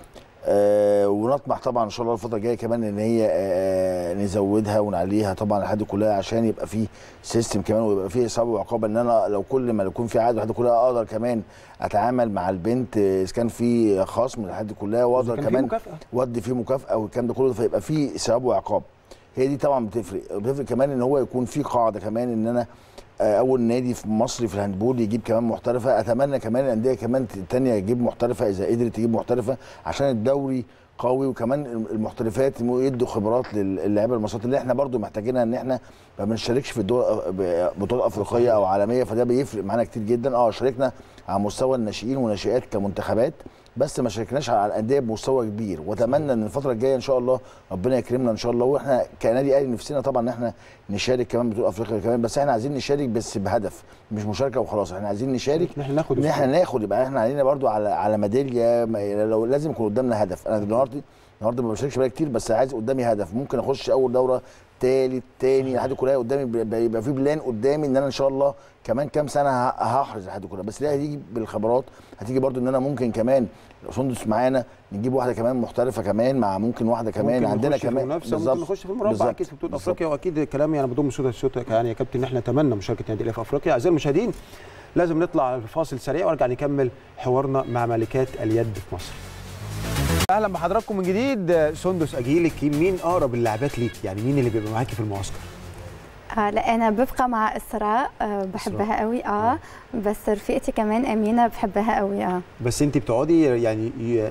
آه ونطمح طبعا ان شاء الله الفتره الجايه كمان ان هي آه نزودها ونعليها طبعا لحد كلها عشان يبقى في سيستم كمان ويبقى في ثواب وعقاب ان انا لو كل ما يكون في عقد لحد كلها اقدر كمان اتعامل مع البنت آه، اذا كان في خصم لحد كلها واقدر كان في كمان مكافأة. وادي فيه مكافاه والكلام ده كله فيبقى في ثواب وعقاب هي دي طبعا بتفرق بتفرق كمان ان هو يكون في قاعده كمان ان انا آه، اول نادي في مصر في الهاندبول يجيب كمان محترفه اتمنى كمان الانديه كمان الثانيه تجيب محترفه اذا قدرت تجيب محترفه عشان الدوري قوي وكمان المحترفات يدوا خبرات للاعيبه المصريات اللي احنا برضو محتاجينها ان احنا ما بنشاركش في الدول بطولات افريقيه او عالميه فده بيفرق معانا كتير جدا اه شاركنا على مستوى الناشئين والناشئات كمنتخبات بس ما شاركناش على الانديه بمستوى كبير واتمنى ان الفتره الجايه ان شاء الله ربنا يكرمنا ان شاء الله واحنا كنادي اهلي نفسنا طبعا ان احنا نشارك كمان بطوله افريقيا كمان بس احنا عايزين نشارك بس بهدف مش مشاركه وخلاص احنا عايزين نشارك ان احنا ناخد ان احنا ناخد يبقى احنا علينا برضو على على ميداليه ما- لو لازم يكون قدامنا هدف انا النهارده النهارده ما بشاركش بقالي كتير بس عايز قدامي هدف ممكن اخش اول دوره تالت تاني لحد كلها قدامي بيبقى يبقى في بلان قدامي ان انا ان شاء الله كمان كام سنه ه- هحرز لحد كلها بس دي هتيجي بالخبرات هتيجي برضو ان انا ممكن كمان لو سندس معانا نجيب واحده كمان محترفه كمان مع ممكن واحده كمان ممكن عندنا نخش في كمان المنافسه ممكن نخش في المربع بالظبط. اكيد في بطوله بالظبط. افريقيا واكيد الكلام يعني بضم صوت الصوت يعني يا كابتن ان احنا نتمنى مشاركه النادي الاهلي في افريقيا اعزائي المشاهدين لازم نطلع لفاصل سريع وارجع نكمل حوارنا مع ملكات اليد في مصر اهلا بحضراتكم من جديد سندس اجيلك مين اقرب اللاعبات ليك يعني مين اللي بيبقى معاكي في المعسكر آه لا انا ببقى مع اسراء آه بحبها قوي اه بس رفيقتي كمان امينه بحبها قوي اه بس انت بتقعدي يعني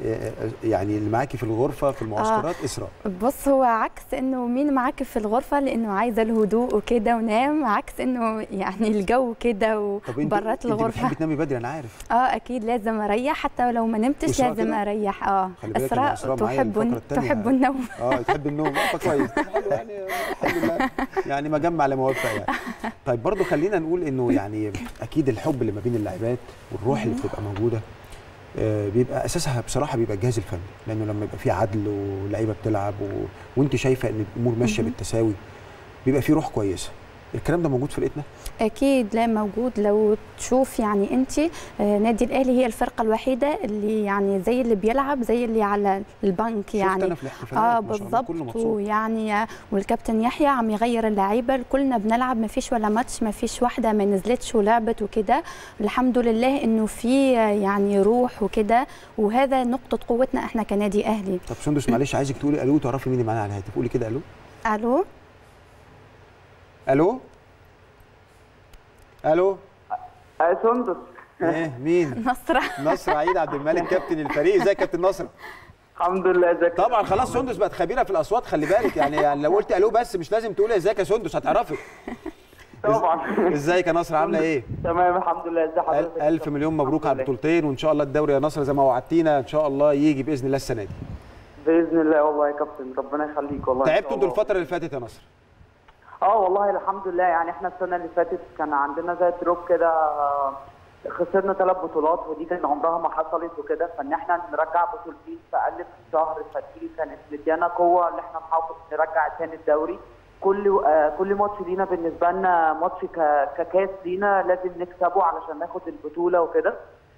يعني اللي معاكي في الغرفه في المعسكرات اسراء بص هو عكس انه مين معاك في الغرفه لانه عايزه الهدوء وكده ونام عكس انه يعني الجو كده طب انت وبرات انت الغرفه بتحبي تنامي بدري انا عارف اه اكيد لازم اريح حتى لو ما نمتش وإسراء لازم كده؟ اريح اه خلي بالك إن اسراء إسراء معايا تحب الفقرة التانية. تحب النوم اه تحب النوم اه كويس حلو يعني الحمد لله يعني مجمع لموافق يعني طيب برضو خلينا نقول انه يعني اكيد الحب اللي ما بين اللاعبات والروح اللي بتبقى موجوده آه، بيبقى اساسها بصراحه بيبقى الجهاز الفني لانه لما يبقى في عدل ولعيبه بتلعب و... وانت شايفه ان الامور ماشيه بالتساوي بيبقى في روح كويسه الكلام ده موجود في فرقتنا اكيد لا موجود لو تشوف يعني انت آه، نادي الاهلي هي الفرقه الوحيده اللي يعني زي اللي بيلعب زي اللي على البنك شفت يعني انا في الاحتفالات اه ما شاء الله كله بالضبط مبسوط ويعني والكابتن يحيى عم يغير اللعيبه كلنا بنلعب ما فيش ولا ماتش ما فيش واحده ما نزلتش ولعبت وكده الحمد لله انه في يعني روح وكده وهذا نقطه قوتنا احنا كنادي اهلي طب سندس معلش عايزك تقولي الو تعرفي مين اللي معانا على الهاتف قولي كده الو الو الو الو آه، سندس ايه مين نصره نصر عيد عبد الملك كابتن الفريق ازيك يا كابتن نصر الحمد لله ازيك طبعا خلاص سندس بقت خبيره في الاصوات خلي بالك يعني, يعني لو قلت الو بس مش لازم تقولي ازيك يا سندس هتعرفي طبعا ازيك يا نصر عامله ايه تمام الحمد لله ازي أل- حضرتك الف مليون مبروك على الحمد لله. البطولتين وان شاء الله الدوري يا نصر زي ما وعدتينا ان شاء الله يجي باذن الله السنه دي باذن الله والله يا كابتن ربنا يخليك والله إن شاء تعبتوا انتوا الله. الفتره اللي فاتت يا نصر اه والله الحمد لله يعني احنا السنه اللي فاتت كان عندنا زي دروب كده آه، خسرنا ثلاث بطولات ودي كان عمرها ما حصلت وكده فان احنا نرجع بطولتين في اقل من شهر فدي كانت مديانا قوه ان احنا نحافظ نرجع تاني الدوري كل آه كل ماتش لينا بالنسبه لنا ماتش ك- ككاس لينا لازم نكسبه علشان ناخد البطوله وكده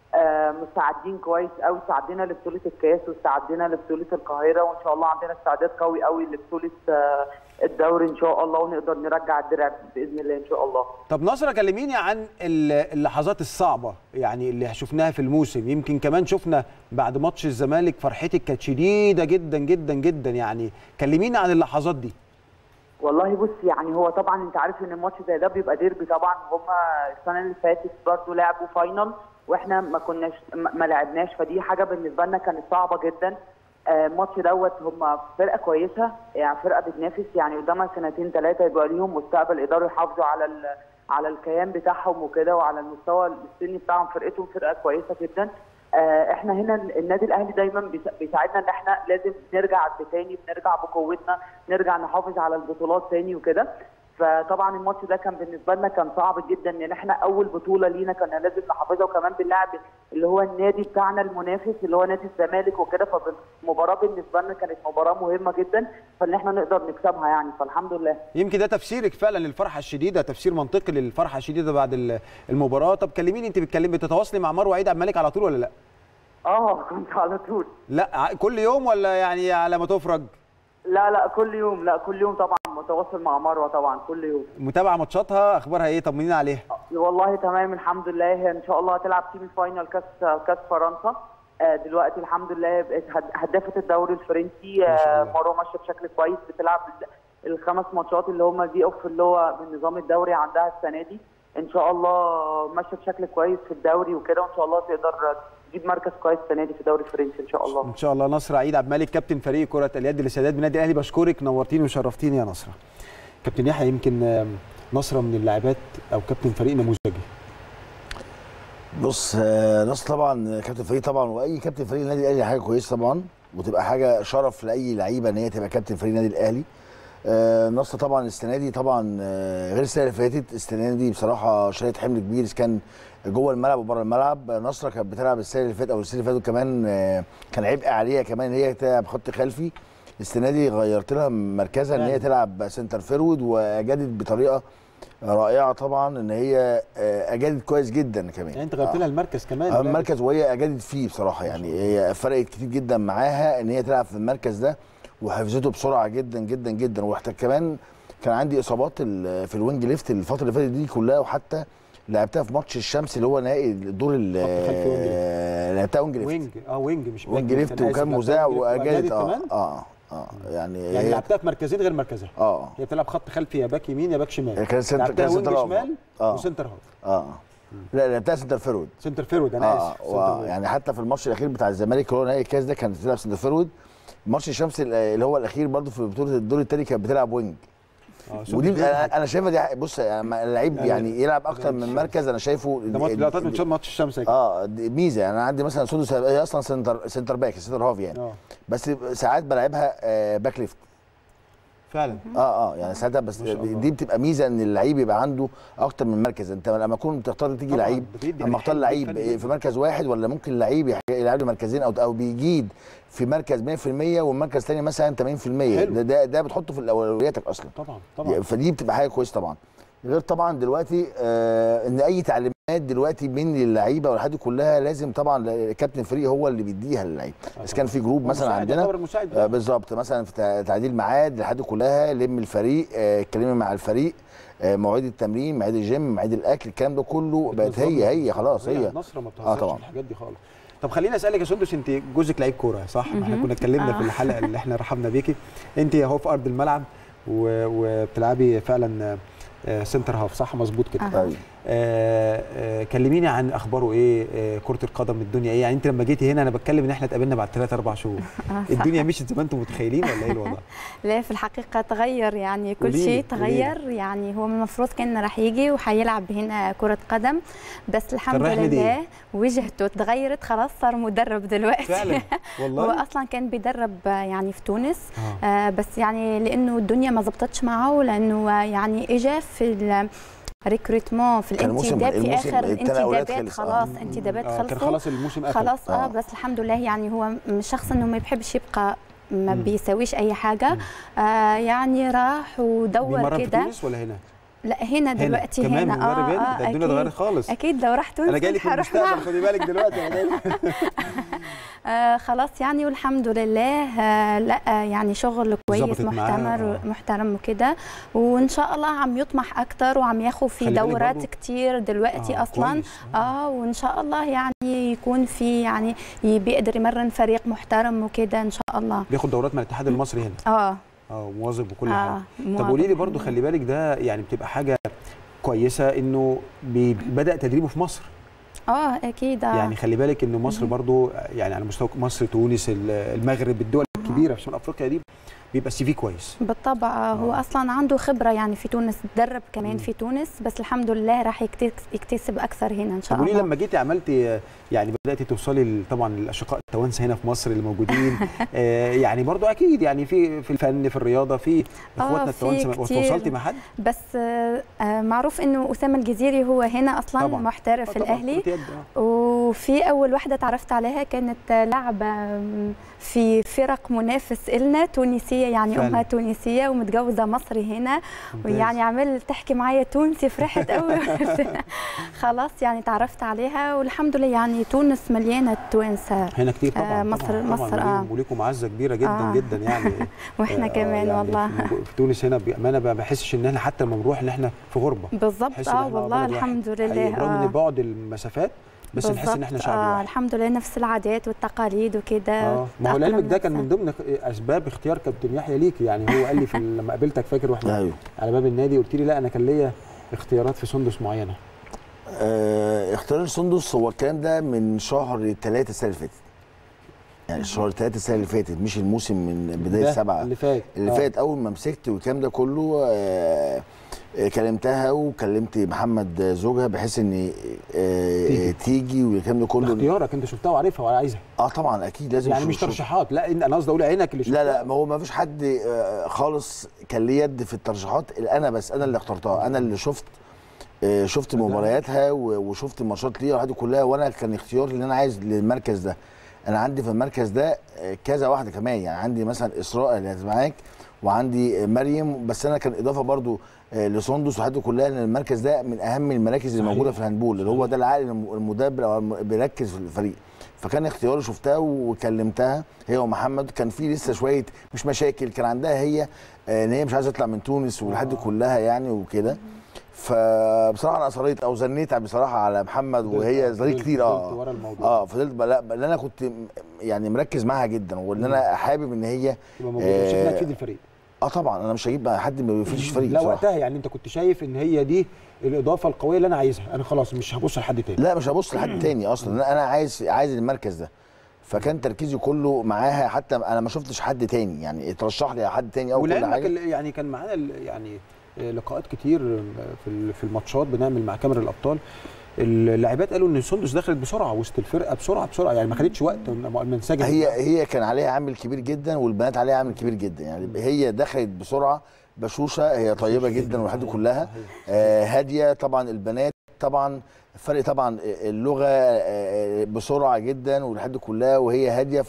آه مستعدين كويس قوي استعدينا لبطوله الكاس واستعدينا لبطوله القاهره وان شاء الله عندنا استعداد قوي قوي لبطوله آه الدوري ان شاء الله ونقدر نرجع الدرع باذن الله ان شاء الله طب نصرة كلميني عن ال- اللحظات الصعبة يعني اللي شفناها في الموسم يمكن كمان شفنا بعد ماتش الزمالك فرحتك كانت شديدة جدا جدا جدا يعني كلميني عن اللحظات دي والله بص يعني هو طبعا انت عارف ان الماتش زي ده بيبقى ديربي طبعا هما السنه اللي فاتت برضه لعبوا فاينل واحنا ما كناش ما ما لعبناش فدي حاجه بالنسبه لنا كانت صعبه جدا آه، الماتش دوت هما فرقه كويسه يعني فرقه بتنافس يعني قدامها سنتين ثلاثه يبقى ليهم مستقبل يقدروا يحافظوا على ال- على الكيان بتاعهم وكده وعلى المستوى السني بتاعهم فرقتهم فرقه كويسه جدا آه، احنا هنا النادي الاهلي دايما بيسا- بيساعدنا ان احنا لازم نرجع بتاني بنرجع بقوتنا نرجع نحافظ على البطولات تاني وكده فطبعا الماتش ده كان بالنسبه لنا كان صعب جدا ان احنا اول بطوله لينا كنا لازم نحافظها وكمان بنلعب اللي هو النادي بتاعنا المنافس اللي هو نادي الزمالك وكده فالمباراه بالنسبه لنا كانت مباراه مهمه جدا فان احنا نقدر نكسبها يعني فالحمد لله يمكن ده تفسيرك فعلا للفرحة الشديدة تفسير منطقي للفرحة الشديدة بعد ال- المباراة طب كلميني انت بتكلمي بتتواصلي مع مروه عيد عبد الملك على طول ولا لا اه كنت على طول لا ع- كل يوم ولا يعني على ما تفرج لا لا كل يوم لا كل يوم طبعا متواصل مع مروه طبعا كل يوم متابعة ماتشاتها اخبارها ايه طمنينا عليها والله تمام الحمد لله هي ان شاء الله هتلعب سيمي فاينال كاس كاس فرنسا آه، دلوقتي الحمد لله بقت هد- هدافه الدوري الفرنسي ما شاء آه، الله. مروه ماشيه بشكل كويس بتلعب ال- الخمس ماتشات اللي هم دي اوف اللي هو من نظام الدوري عندها السنه دي ان شاء الله ماشيه بشكل كويس في الدوري وكده وان شاء الله تقدر تجيب مركز كويس السنه دي في الدوري الفرنسي ان شاء الله ان شاء الله نصر عيد عبد الملك كابتن فريق كره اليد لسادات بنادي الاهلي بشكرك نورتيني وشرفتيني يا نصره كابتن يحيى يمكن آم، نصره من اللاعبات او كابتن فريق نموذجي بص آه، نصر طبعا كابتن فريق طبعا واي كابتن فريق النادي الاهلي حاجه كويسه طبعا وتبقى حاجه شرف لاي لعيبه ان هي تبقى كابتن فريق النادي الاهلي آه، نصر طبعا السنه دي طبعا آه، غير السنه اللي فاتت السنه دي بصراحه شالت حمل كبير إذا كان جوه الملعب وبره الملعب آه، نصر كانت بتلعب السنه اللي فاتت او السنه اللي فاتت كمان آه، كان عبء عليها كمان ان هي تلعب خط خلفي السنه دي غيرت لها مركزها ان هي تلعب سنتر فيرود واجادت بطريقه رائعه طبعا ان هي آه، اجادت كويس جدا كمان يعني انت غيرت لها المركز كمان اه المركز وهي اجادت فيه بصراحه يعني هي فرقت كتير جدا معاها ان هي تلعب في المركز ده وحفظته بسرعه جدا جدا جدا وحتى كمان كان عندي اصابات ال- في الوينج ليفت الفتره اللي فاتت دي كلها وحتى لعبتها في ماتش الشمس اللي هو نهائي الدور ال- خط خلفي وينج ليفت. آه، لعبتها وينج ليفت وينج اه وينج مش باك وينج ليفت، ليفت أنا آسف، وكان لعبتها مذاع وينج ليفت واجادت اه كمان اه اه يعني يعني هي لعبتها في مركزين غير مركزها اه هي بتلعب خط خلفي يا باك يمين يا باك شمال هي كانت سنتر- لعبتها كانت وينج سنتر هاف. شمال آه. وسنتر هاف اه لا لعبتها سنتر فيرود سنتر فيرود انا اه اسف سنتر و- فيرود. يعني حتى في الماتش الاخير بتاع الزمالك اللي هو نهائي الكاس ده كانت بتلعب سنتر فيرود ماتش الشمس ال- اللي هو الاخير برضو في بطوله الدور الثاني كانت بتلعب وينج اه سنتر ودي فيرود انا أنا شايفها دي ح- بص يعني اللعيب يعني- يعني يلعب اكتر من مركز انا شايفه ده ماتش لقطات من شوط ماتش الشمس يا كابتن. اه دي ميزه يعني انا عندي مثلا سدس هي اصلا سنتر سنتر باك سنتر هاف يعني اه بس ساعات بلعبها آه باك ليفت فعلا اه اه يعني ساعتها بس ما شاء الله. دي بتبقى ميزه ان اللعيب يبقى عنده اكتر من مركز انت لما تكون تختار تيجي طبعاً، لعيب بتدي اما اختار الحل لعيب بالفن في مركز واحد ولا ممكن لعيب يح- يلعب له مركزين او او بيجيد في مركز 100% والمركز الثاني مثلا 80% حلو. ده, ده ده بتحطه في اولوياتك اصلا طبعا طبعا فدي بتبقى حاجه كويسه طبعا غير طبعا دلوقتي آه ان اي تعليمات دلوقتي من اللعيبه والحاجات دي كلها لازم طبعا كابتن فريق هو اللي بيديها للعيب بس كان في جروب مثلا مساعد، عندنا يعتبر المساعد آه بتاعه. بالظبط مثلا في تع- تعديل ميعاد الحاجات دي كلها لم الفريق آه، اتكلمي مع الفريق آه، مواعيد التمرين مواعيد الجيم مواعيد الاكل الكلام ده كله بقت هي هي خلاص هي نصر ما اه بتهزرش طبعا في الحاجات دي خالص طب خليني اسالك يا سندس انت جوزك لعيب كوره صح؟ احنا كنا اتكلمنا في الحلقه اللي احنا رحبنا بيكي انت اهو في ارض الملعب و- وبتلعبي فعلا آه، سنتر هاف صح مظبوط كده أها. أيوة. آه، آه، كلميني عن اخباره ايه آه، كره القدم الدنيا ايه يعني انت لما جيتي هنا انا بتكلم ان احنا اتقابلنا بعد 3 4 شهور آه، صح. الدنيا مشيت زي ما انتم متخيلين ولا ايه الوضع لا في الحقيقة تغير يعني كل قوليلي، شيء قوليلي. تغير يعني هو من المفروض كان راح يجي وحيلعب هنا كرة قدم بس الحمد رايح نادي لله إيه؟ وجهته تغيرت خلاص صار مدرب دلوقتي فعلا هو والله اصلا كان بيدرب يعني في تونس آه. آه بس يعني لانه الدنيا ما زبطتش معه لانه يعني اجى في الريكروتمون في كان الموسم- الانتداب في الموسم اخر التناولات الانتدابات خلص. آه. خلاص انتدابات آه، كان خلصوا خلاص الموسم قفل خلاص اه آه. بس الحمد لله يعني هو مش شخص انه ما بيحبش يبقى ما مم. بيسويش اي حاجه مم. آه يعني راح ودور بيمرن في كده تونس ولا هنا؟ لا هنا دلوقتي كمان هنا مدرب هنا ده الدنيا أكيد. اتغيرت خالص اكيد لو راح تونس انا جاي لك كنت من هروح معه. المستقبل خدي بالك دلوقتي انا جاي لك آه خلاص يعني والحمد لله آه لا آه يعني شغل كويس ظبطت معاه، محتمر آه. محترم وكده وان شاء الله عم يطمح اكتر وعم ياخذ في خلي بالك دورات برضو- كتير دلوقتي آه، اصلا كويس. اه وان شاء الله يعني يكون في يعني ي- بيقدر يمرن فريق محترم وكده ان شاء الله بياخد دورات من الاتحاد المصري هنا اه اه مواظب وكل اه حاجه طب مواظب. قولي لي برضو خلي بالك ده يعني بتبقى حاجه كويسه انه بي- بدا تدريبه في مصر اه اكيد آه. يعني خلي بالك انه مصر برضو يعني على مستوى مصر تونس ال- المغرب الدول الكبيره في شمال افريقيا دي بيبقى السي في كويس بالطبع آه. هو آه. اصلا عنده خبره يعني في تونس تدرب كمان مم. في تونس بس الحمد لله راح يكتس- يكتسب اكثر هنا ان طب شاء قولي الله لما جيتي عملتي آه، يعني بداتي توصلي ل- طبعا الاشقاء التوانسه هنا في مصر اللي موجودين آه، يعني برضو اكيد يعني في في الفن في الرياضه في اخواتنا في التوانسه كتير. وصلتي مع حد بس آه، آه، معروف انه اسامه الجزيري هو هنا اصلا طبعاً. محترف آه، طبعاً، الاهلي كرة يد، آه. وفي اول واحده تعرفت عليها كانت لاعبه في فرق منافس إلنا تونسيه يعني فعلاً. امها تونسيه ومتجوزه مصري هنا ممتاز. ويعني عمال تحكي معايا تونسي فرحت قوي خلاص يعني تعرفت عليها والحمد لله يعني تونس مليانه توانسه هنا كتير طبعا آه، مصر- طبعاً مصر، طبعاً آه. وليكم- وليكم معزه كبيره جدا آه. جدا يعني واحنا آه، كمان يعني والله في, في تونس هنا بامانه ما بحسش ان احنا حتى لما بنروح ان احنا في غربه بالضبط نحس إن اه إحنا والله بلد واحد. الحمد حقيقي، لله برغم آه. ان بعد المسافات بس نحس ان احنا بالضبط، شعب آه واحد الحمد لله نفس العادات والتقاليد وكده اه ما هو تأقلم لعلمك ده كان نفسه. من ضمن اسباب اختيار كابتن يحيى ليك يعني هو قال لي في ال- لما قابلتك فاكر واحنا ايوه على باب النادي قلت لي لا انا كان ليا اختيارات في سندس معينه آه اختيار السندس هو الكلام ده من شهر ثلاثة السنه اللي فاتت يعني شهر ثلاثة السنه اللي فاتت مش الموسم من بدايه ده سبعه اللي فات اللي آه. فات اول ما مسكت والكلام ده كله آه آه، كلمتها وكلمت محمد زوجها بحيث ان آه تيجي. تيجي والكلام ده ده كله اختيارك انت شفتها وعارفها وعايزها اه طبعا اكيد لازم يعني شو- مش شو- ترشيحات لا إن- انا قصدي اقول عينك اللي لا لا شفتها. ما هو ما فيش حد آه، خالص كان ليه يد في الترشيحات اللي انا بس انا اللي اخترتها انا اللي شفت آه، شفت مبارياتها و- وشفت الماتشات ليها وحاجات كلها وانا كان اختياري اللي انا عايز للمركز ده انا عندي في المركز ده آه، كذا واحده كمان يعني عندي مثلا اسراء اللي معاك وعندي آه، مريم بس انا كان اضافه برضو آه، لسندس وحاجات كلها لان المركز ده من اهم المراكز اللي صحيح. موجوده في الهاندبول اللي هو ده العقل الم- المدبر او الم- بيركز في الفريق فكان اختياري شفتها وكلمتها هي ومحمد كان في لسه شويه مش مشاكل كان عندها هي آه، ان هي مش عايزه تطلع من تونس والحد كلها يعني وكده فبصراحه انا اصريت او زنيت بصراحه على محمد وهي فضلت- زريت كتير فضلت اه ورا الموضوع اه فضلت بقى- لا لان انا كنت م- يعني مركز معاها جدا وان انا حابب ان هي تبقى موجوده مش انها آه، تفيد الفريق اه طبعا انا مش هجيب حد ما بيفيدش فريق لا بصراحة. وقتها يعني انت كنت شايف ان هي دي الاضافه القويه اللي انا عايزها انا خلاص مش هبص لحد تاني لا مش هبص لحد تاني اصلا أنا- انا عايز عايز المركز ده فكان تركيزي كله معاها حتى انا ما شفتش حد تاني يعني اترشح لي حد تاني او كل ولعلمك حاجه ال- يعني كان معانا ال- يعني آه، لقاءات كتير في ال- في الماتشات بنعمل مع كاميرا الابطال اللاعبات قالوا ان سندس دخلت بسرعه وسط الفرقه بسرعه بسرعه يعني ما خدتش وقت من منسجم هي هي كان عليها عامل كبير جدا والبنات عليها عامل كبير جدا يعني هي دخلت بسرعه بشوشه هي طيبه جدا والحد كلها آه هاديه طبعا البنات طبعا الفرق طبعا اللغه آه، بسرعه جدا والحد كلها وهي هاديه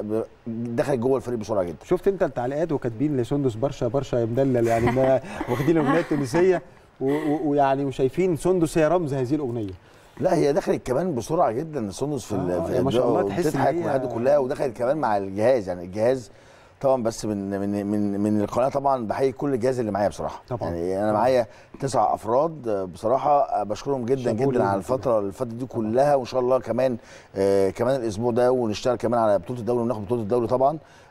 فدخلت جوه الفريق بسرعه جدا شفت انت التعليقات وكاتبين لسندس برشا برشا يا مدلل يعني ما واخدين الاغنيه التونسيه و- و- ويعني وشايفين سندس هي رمز هذه الاغنيه لا هي دخلت كمان بسرعه جدا سندس في ال- آه، في ما شاء الله الأداء تحس إن وبتضحك هي- والحد كلها ودخلت كمان مع الجهاز يعني الجهاز طبعا بس من من من من القناه طبعا بحيي كل الجهاز اللي معايا بصراحه طبعاً. يعني انا معايا تسع افراد آه، بصراحه آه، بشكرهم جدا شابوه جدا ليهم على الفتره اللي فاتت دي كلها وان شاء الله كمان آه كمان الاسبوع ده ونشتغل كمان على بطوله الدوري وناخد بطوله الدوري طبعا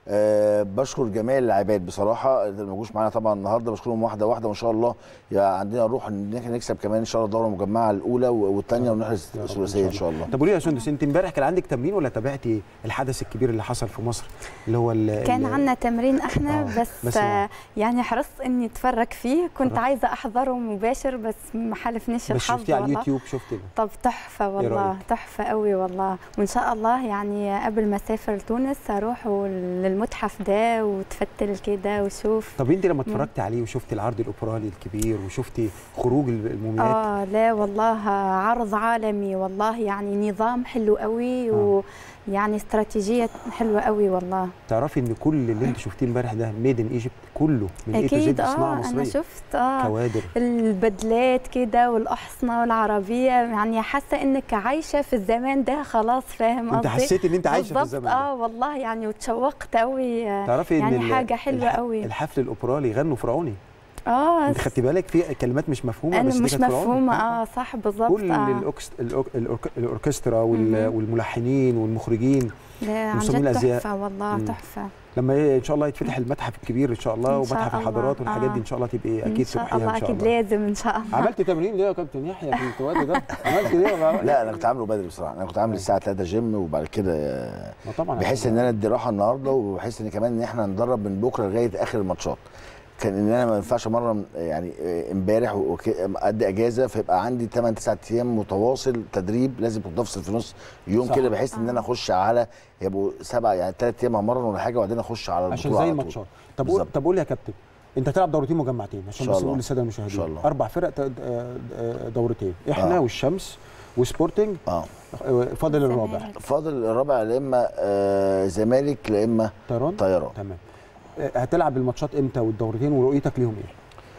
أه بشكر جميع اللاعبات بصراحه اللي ما جوش معانا طبعا النهارده بشكرهم واحده واحده وان شاء الله يبقى عندنا روح ان احنا نكسب كمان ان شاء الله الدوره المجمعه الاولى والثانيه ونحرز يا رب الثلاثيه ان شاء الله طب قولي لي يا سندس انت امبارح كان عندك تمرين ولا تابعتي الحدث الكبير اللي حصل في مصر اللي هو ال- كان ال- عندنا تمرين احنا آه، بس, بس آه يعني حرصت اني اتفرج فيه كنت فرجت. عايزه احضره مباشر بس ما حالفنيش بس الحظ شفتيه على والله. اليوتيوب شفت ده طب تحفة والله رأيك؟ تحفة قوي والله وإن شاء الله يعني قبل ما أسافر تونس أروح للمتحف ده وتفتل كده وشوف طب انت لما اتفرجتي عليه وشفتي العرض الاوبرالي الكبير وشفتي خروج المومياوات آه لا والله عرض عالمي والله يعني نظام حلو قوي آه. ويعني استراتيجية حلوة قوي والله تعرفي ان كل اللي انت شفتيه امبارح ده ميد ان ايجيبت كله من اي تو أكيد زد آه صناعه أنا مصريه شفت آه كوادر البدلات كده والأحصنة والعربية يعني حاسة إنك عايشة في الزمان ده خلاص فاهم انت قصدي؟ حسيت ان انت عايشه في بالضبط، الزمن ده اه والله يعني وتشوقت قوي تعرفي ان يعني ال- حاجة حلوة الح- قوي. الحفل الاوبرالي غنوا فرعوني اه انت خدتي بالك في كلمات مش مفهومه انا بس دي مش كانت فرعوني. مفهومه اه صح بالظبط كل آه. الأوكست... الأوك... الأوك... الاوركسترا وال... مهم. والملحنين والمخرجين لا عن مصممين جد الأزياء. تحفه والله مم. تحفه لما ي- ان شاء الله يتفتح المتحف الكبير ان شاء الله إن شاء ومتحف الله. الحضارات والحاجات آه. دي ان شاء الله تبقي ان اكيد شاء تروحيها الله ان شاء اكيد الله لازم ان شاء الله عملت تمرين ليه يا كابتن يحيى في الوقت ده عملت ليه ولا عملت- لا انا كنت عامله بدري بصراحه انا كنت عامل الساعه 3 جيم وبعد كده آه، ما طبعا بحيث ان انا ادي راحه النهارده وبحيث ان كمان ان احنا ندرب من بكره لغايه اخر الماتشات كان ان انا ما ينفعش مره يعني آه، امبارح وك- ادي اجازه فيبقى عندي 8 9 ايام متواصل تدريب لازم كنت افصل في نص يوم صح. كده بحيث ان انا اخش على يبقوا سبع يعني ثلاث ايام همرن ولا حاجه وبعدين اخش على عشان البطوله زي على طول. الماتشات طب قول بالظبط. طب قول لي يا كابتن انت هتلعب دورتين مجمعتين عشان شاء بس الله. نقول للساده المشاهدين إن شاء الله. اربع فرق ت- آه، آه، دورتين احنا آه. والشمس وسبورتنج اه آه، فاضل الرابع الزمالك. فاضل الرابع لا اما آه، زمالك لا اما طيران طيران تمام آه، هتلعب الماتشات امتى والدورتين ورؤيتك ليهم ايه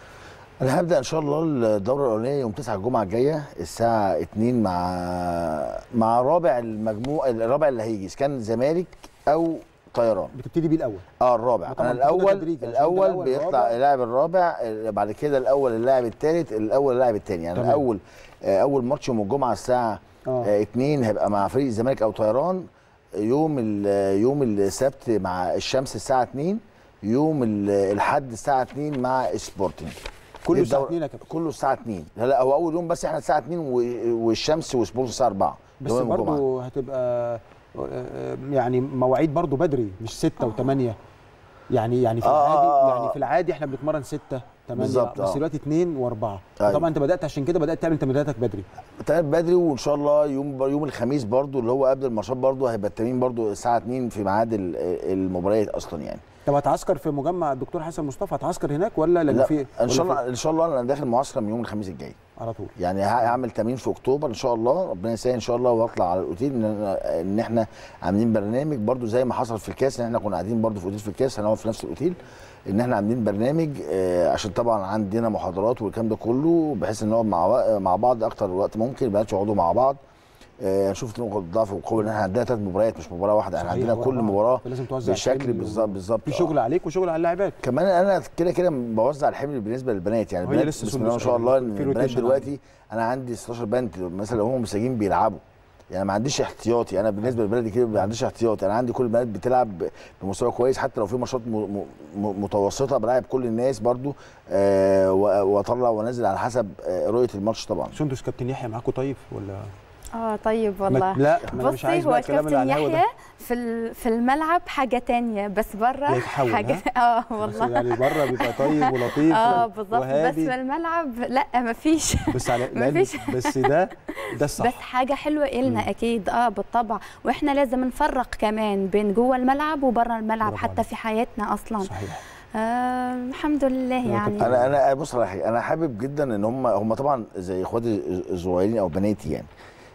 انا هبدا ان شاء الله الدوره الاولانيه يوم 9 الجمعه الجايه الساعه 2 مع مع رابع المجموع الرابع اللي هيجي اذا كان زمالك او طيران بتبتدي بيه الاول اه الرابع طبعاً انا بتاخدها الاول تدريجي، عشان ده الاول الأول بيطلع الرابع. اللاعب الرابع آه، بعد كده الاول اللاعب الثالث الاول اللاعب الثاني يعني تمام. الاول آه، اول ماتش يوم الجمعه الساعه اه 2 هيبقى مع فريق الزمالك او طيران يوم ال- يوم السبت مع الشمس الساعه 2 يوم ال- الاحد الساعه 2 مع سبورتنج كله الساعه الدورة- 2 يا كابتن كله الساعه 2 لا لا هو اول يوم بس احنا الساعه 2 و- والشمس وسبورت الساعه 4 بس يوم الجمعة. برضو هتبقى آه، يعني مواعيد برضو بدري مش 6 و8 يعني يعني في آه، العادي آه، آه. يعني في العادي احنا بنتمرن 6 8 بالظبط، بس آه. دلوقتي 2 و4 أيوة. طبعا انت بدات عشان كده بدات تعمل تمريناتك بدري تمام بدري وان شاء الله يوم يوم الخميس برضو اللي هو قبل الماتشات برضو هيبقى التمرين برضو الساعه 2 في ميعاد ال- المباريات اصلا يعني طب هتعسكر في مجمع الدكتور حسن مصطفى هتعسكر هناك ولا لان لا في ان ولا شاء في- الله ان شاء الله انا داخل معسكر من يوم الخميس الجاي على طول يعني هعمل تمرين في اكتوبر ان شاء الله ربنا يسهل ان شاء الله واطلع على الاوتيل ان, إن احنا عاملين برنامج برضو زي ما حصل في الكاس ان احنا كنا قاعدين برضو في اوتيل في الكاس هنقعد في نفس الاوتيل ان احنا عاملين برنامج آه، عشان طبعا عندنا محاضرات والكلام ده كله بحيث ان نقعد مع وا- مع بعض اكتر وقت ممكن البنات يقعدوا مع بعض آه، نشوف نقط الضعف والقوه ان احنا عندنا ثلاث مباريات مش مباراه واحده احنا صحيح، عندنا ورا كل بعض. مباراه فلازم توزع بشكل الحمل بالظبط و- بالظبط في آه. شغل عليك وشغل على اللاعبات كمان انا كده كده بوزع الحمل بالنسبه للبنات يعني وهي البنات لسه بسم الله ما سندس شاء الله في ان البنات روتيشن دلوقتي انا عندي 16 بنت مثلا لو هم مساجين بيلعبوا يعني ما عنديش احتياطي انا بالنسبه لبلدي كده ما عنديش احتياطي انا عندي كل البنات بتلعب بمستوى كويس حتى لو في ماتشات م- م- م- متوسطه بلاعب كل الناس برضو آه و- واطلع وانزل على حسب آه رؤيه الماتش طبعا سندس كابتن يحيى معاكم طيب ولا اه طيب ما- والله لا ما انا مش بصي عايز هو بقى الكلام اللي الكابتن على الهوا يحيى ده في ال- في الملعب حاجه تانية بس بره بيتحول، حاجه ها؟ اه بس والله يعني بره بيبقى طيب ولطيف اه و- بالظبط بس وهادي. في الملعب لا مفيش بس على لأن- مفيش. بس ده ده الصح بس حاجه حلوه إلنا اكيد اه بالطبع واحنا لازم نفرق كمان بين جوه الملعب وبره الملعب برافو حتى عليك. في حياتنا اصلا صحيح آه الحمد لله يا يعني كابتن. انا انا بص على حاجه انا حابب جدا ان هم هم طبعا زي اخواتي الصغيرين او بناتي يعني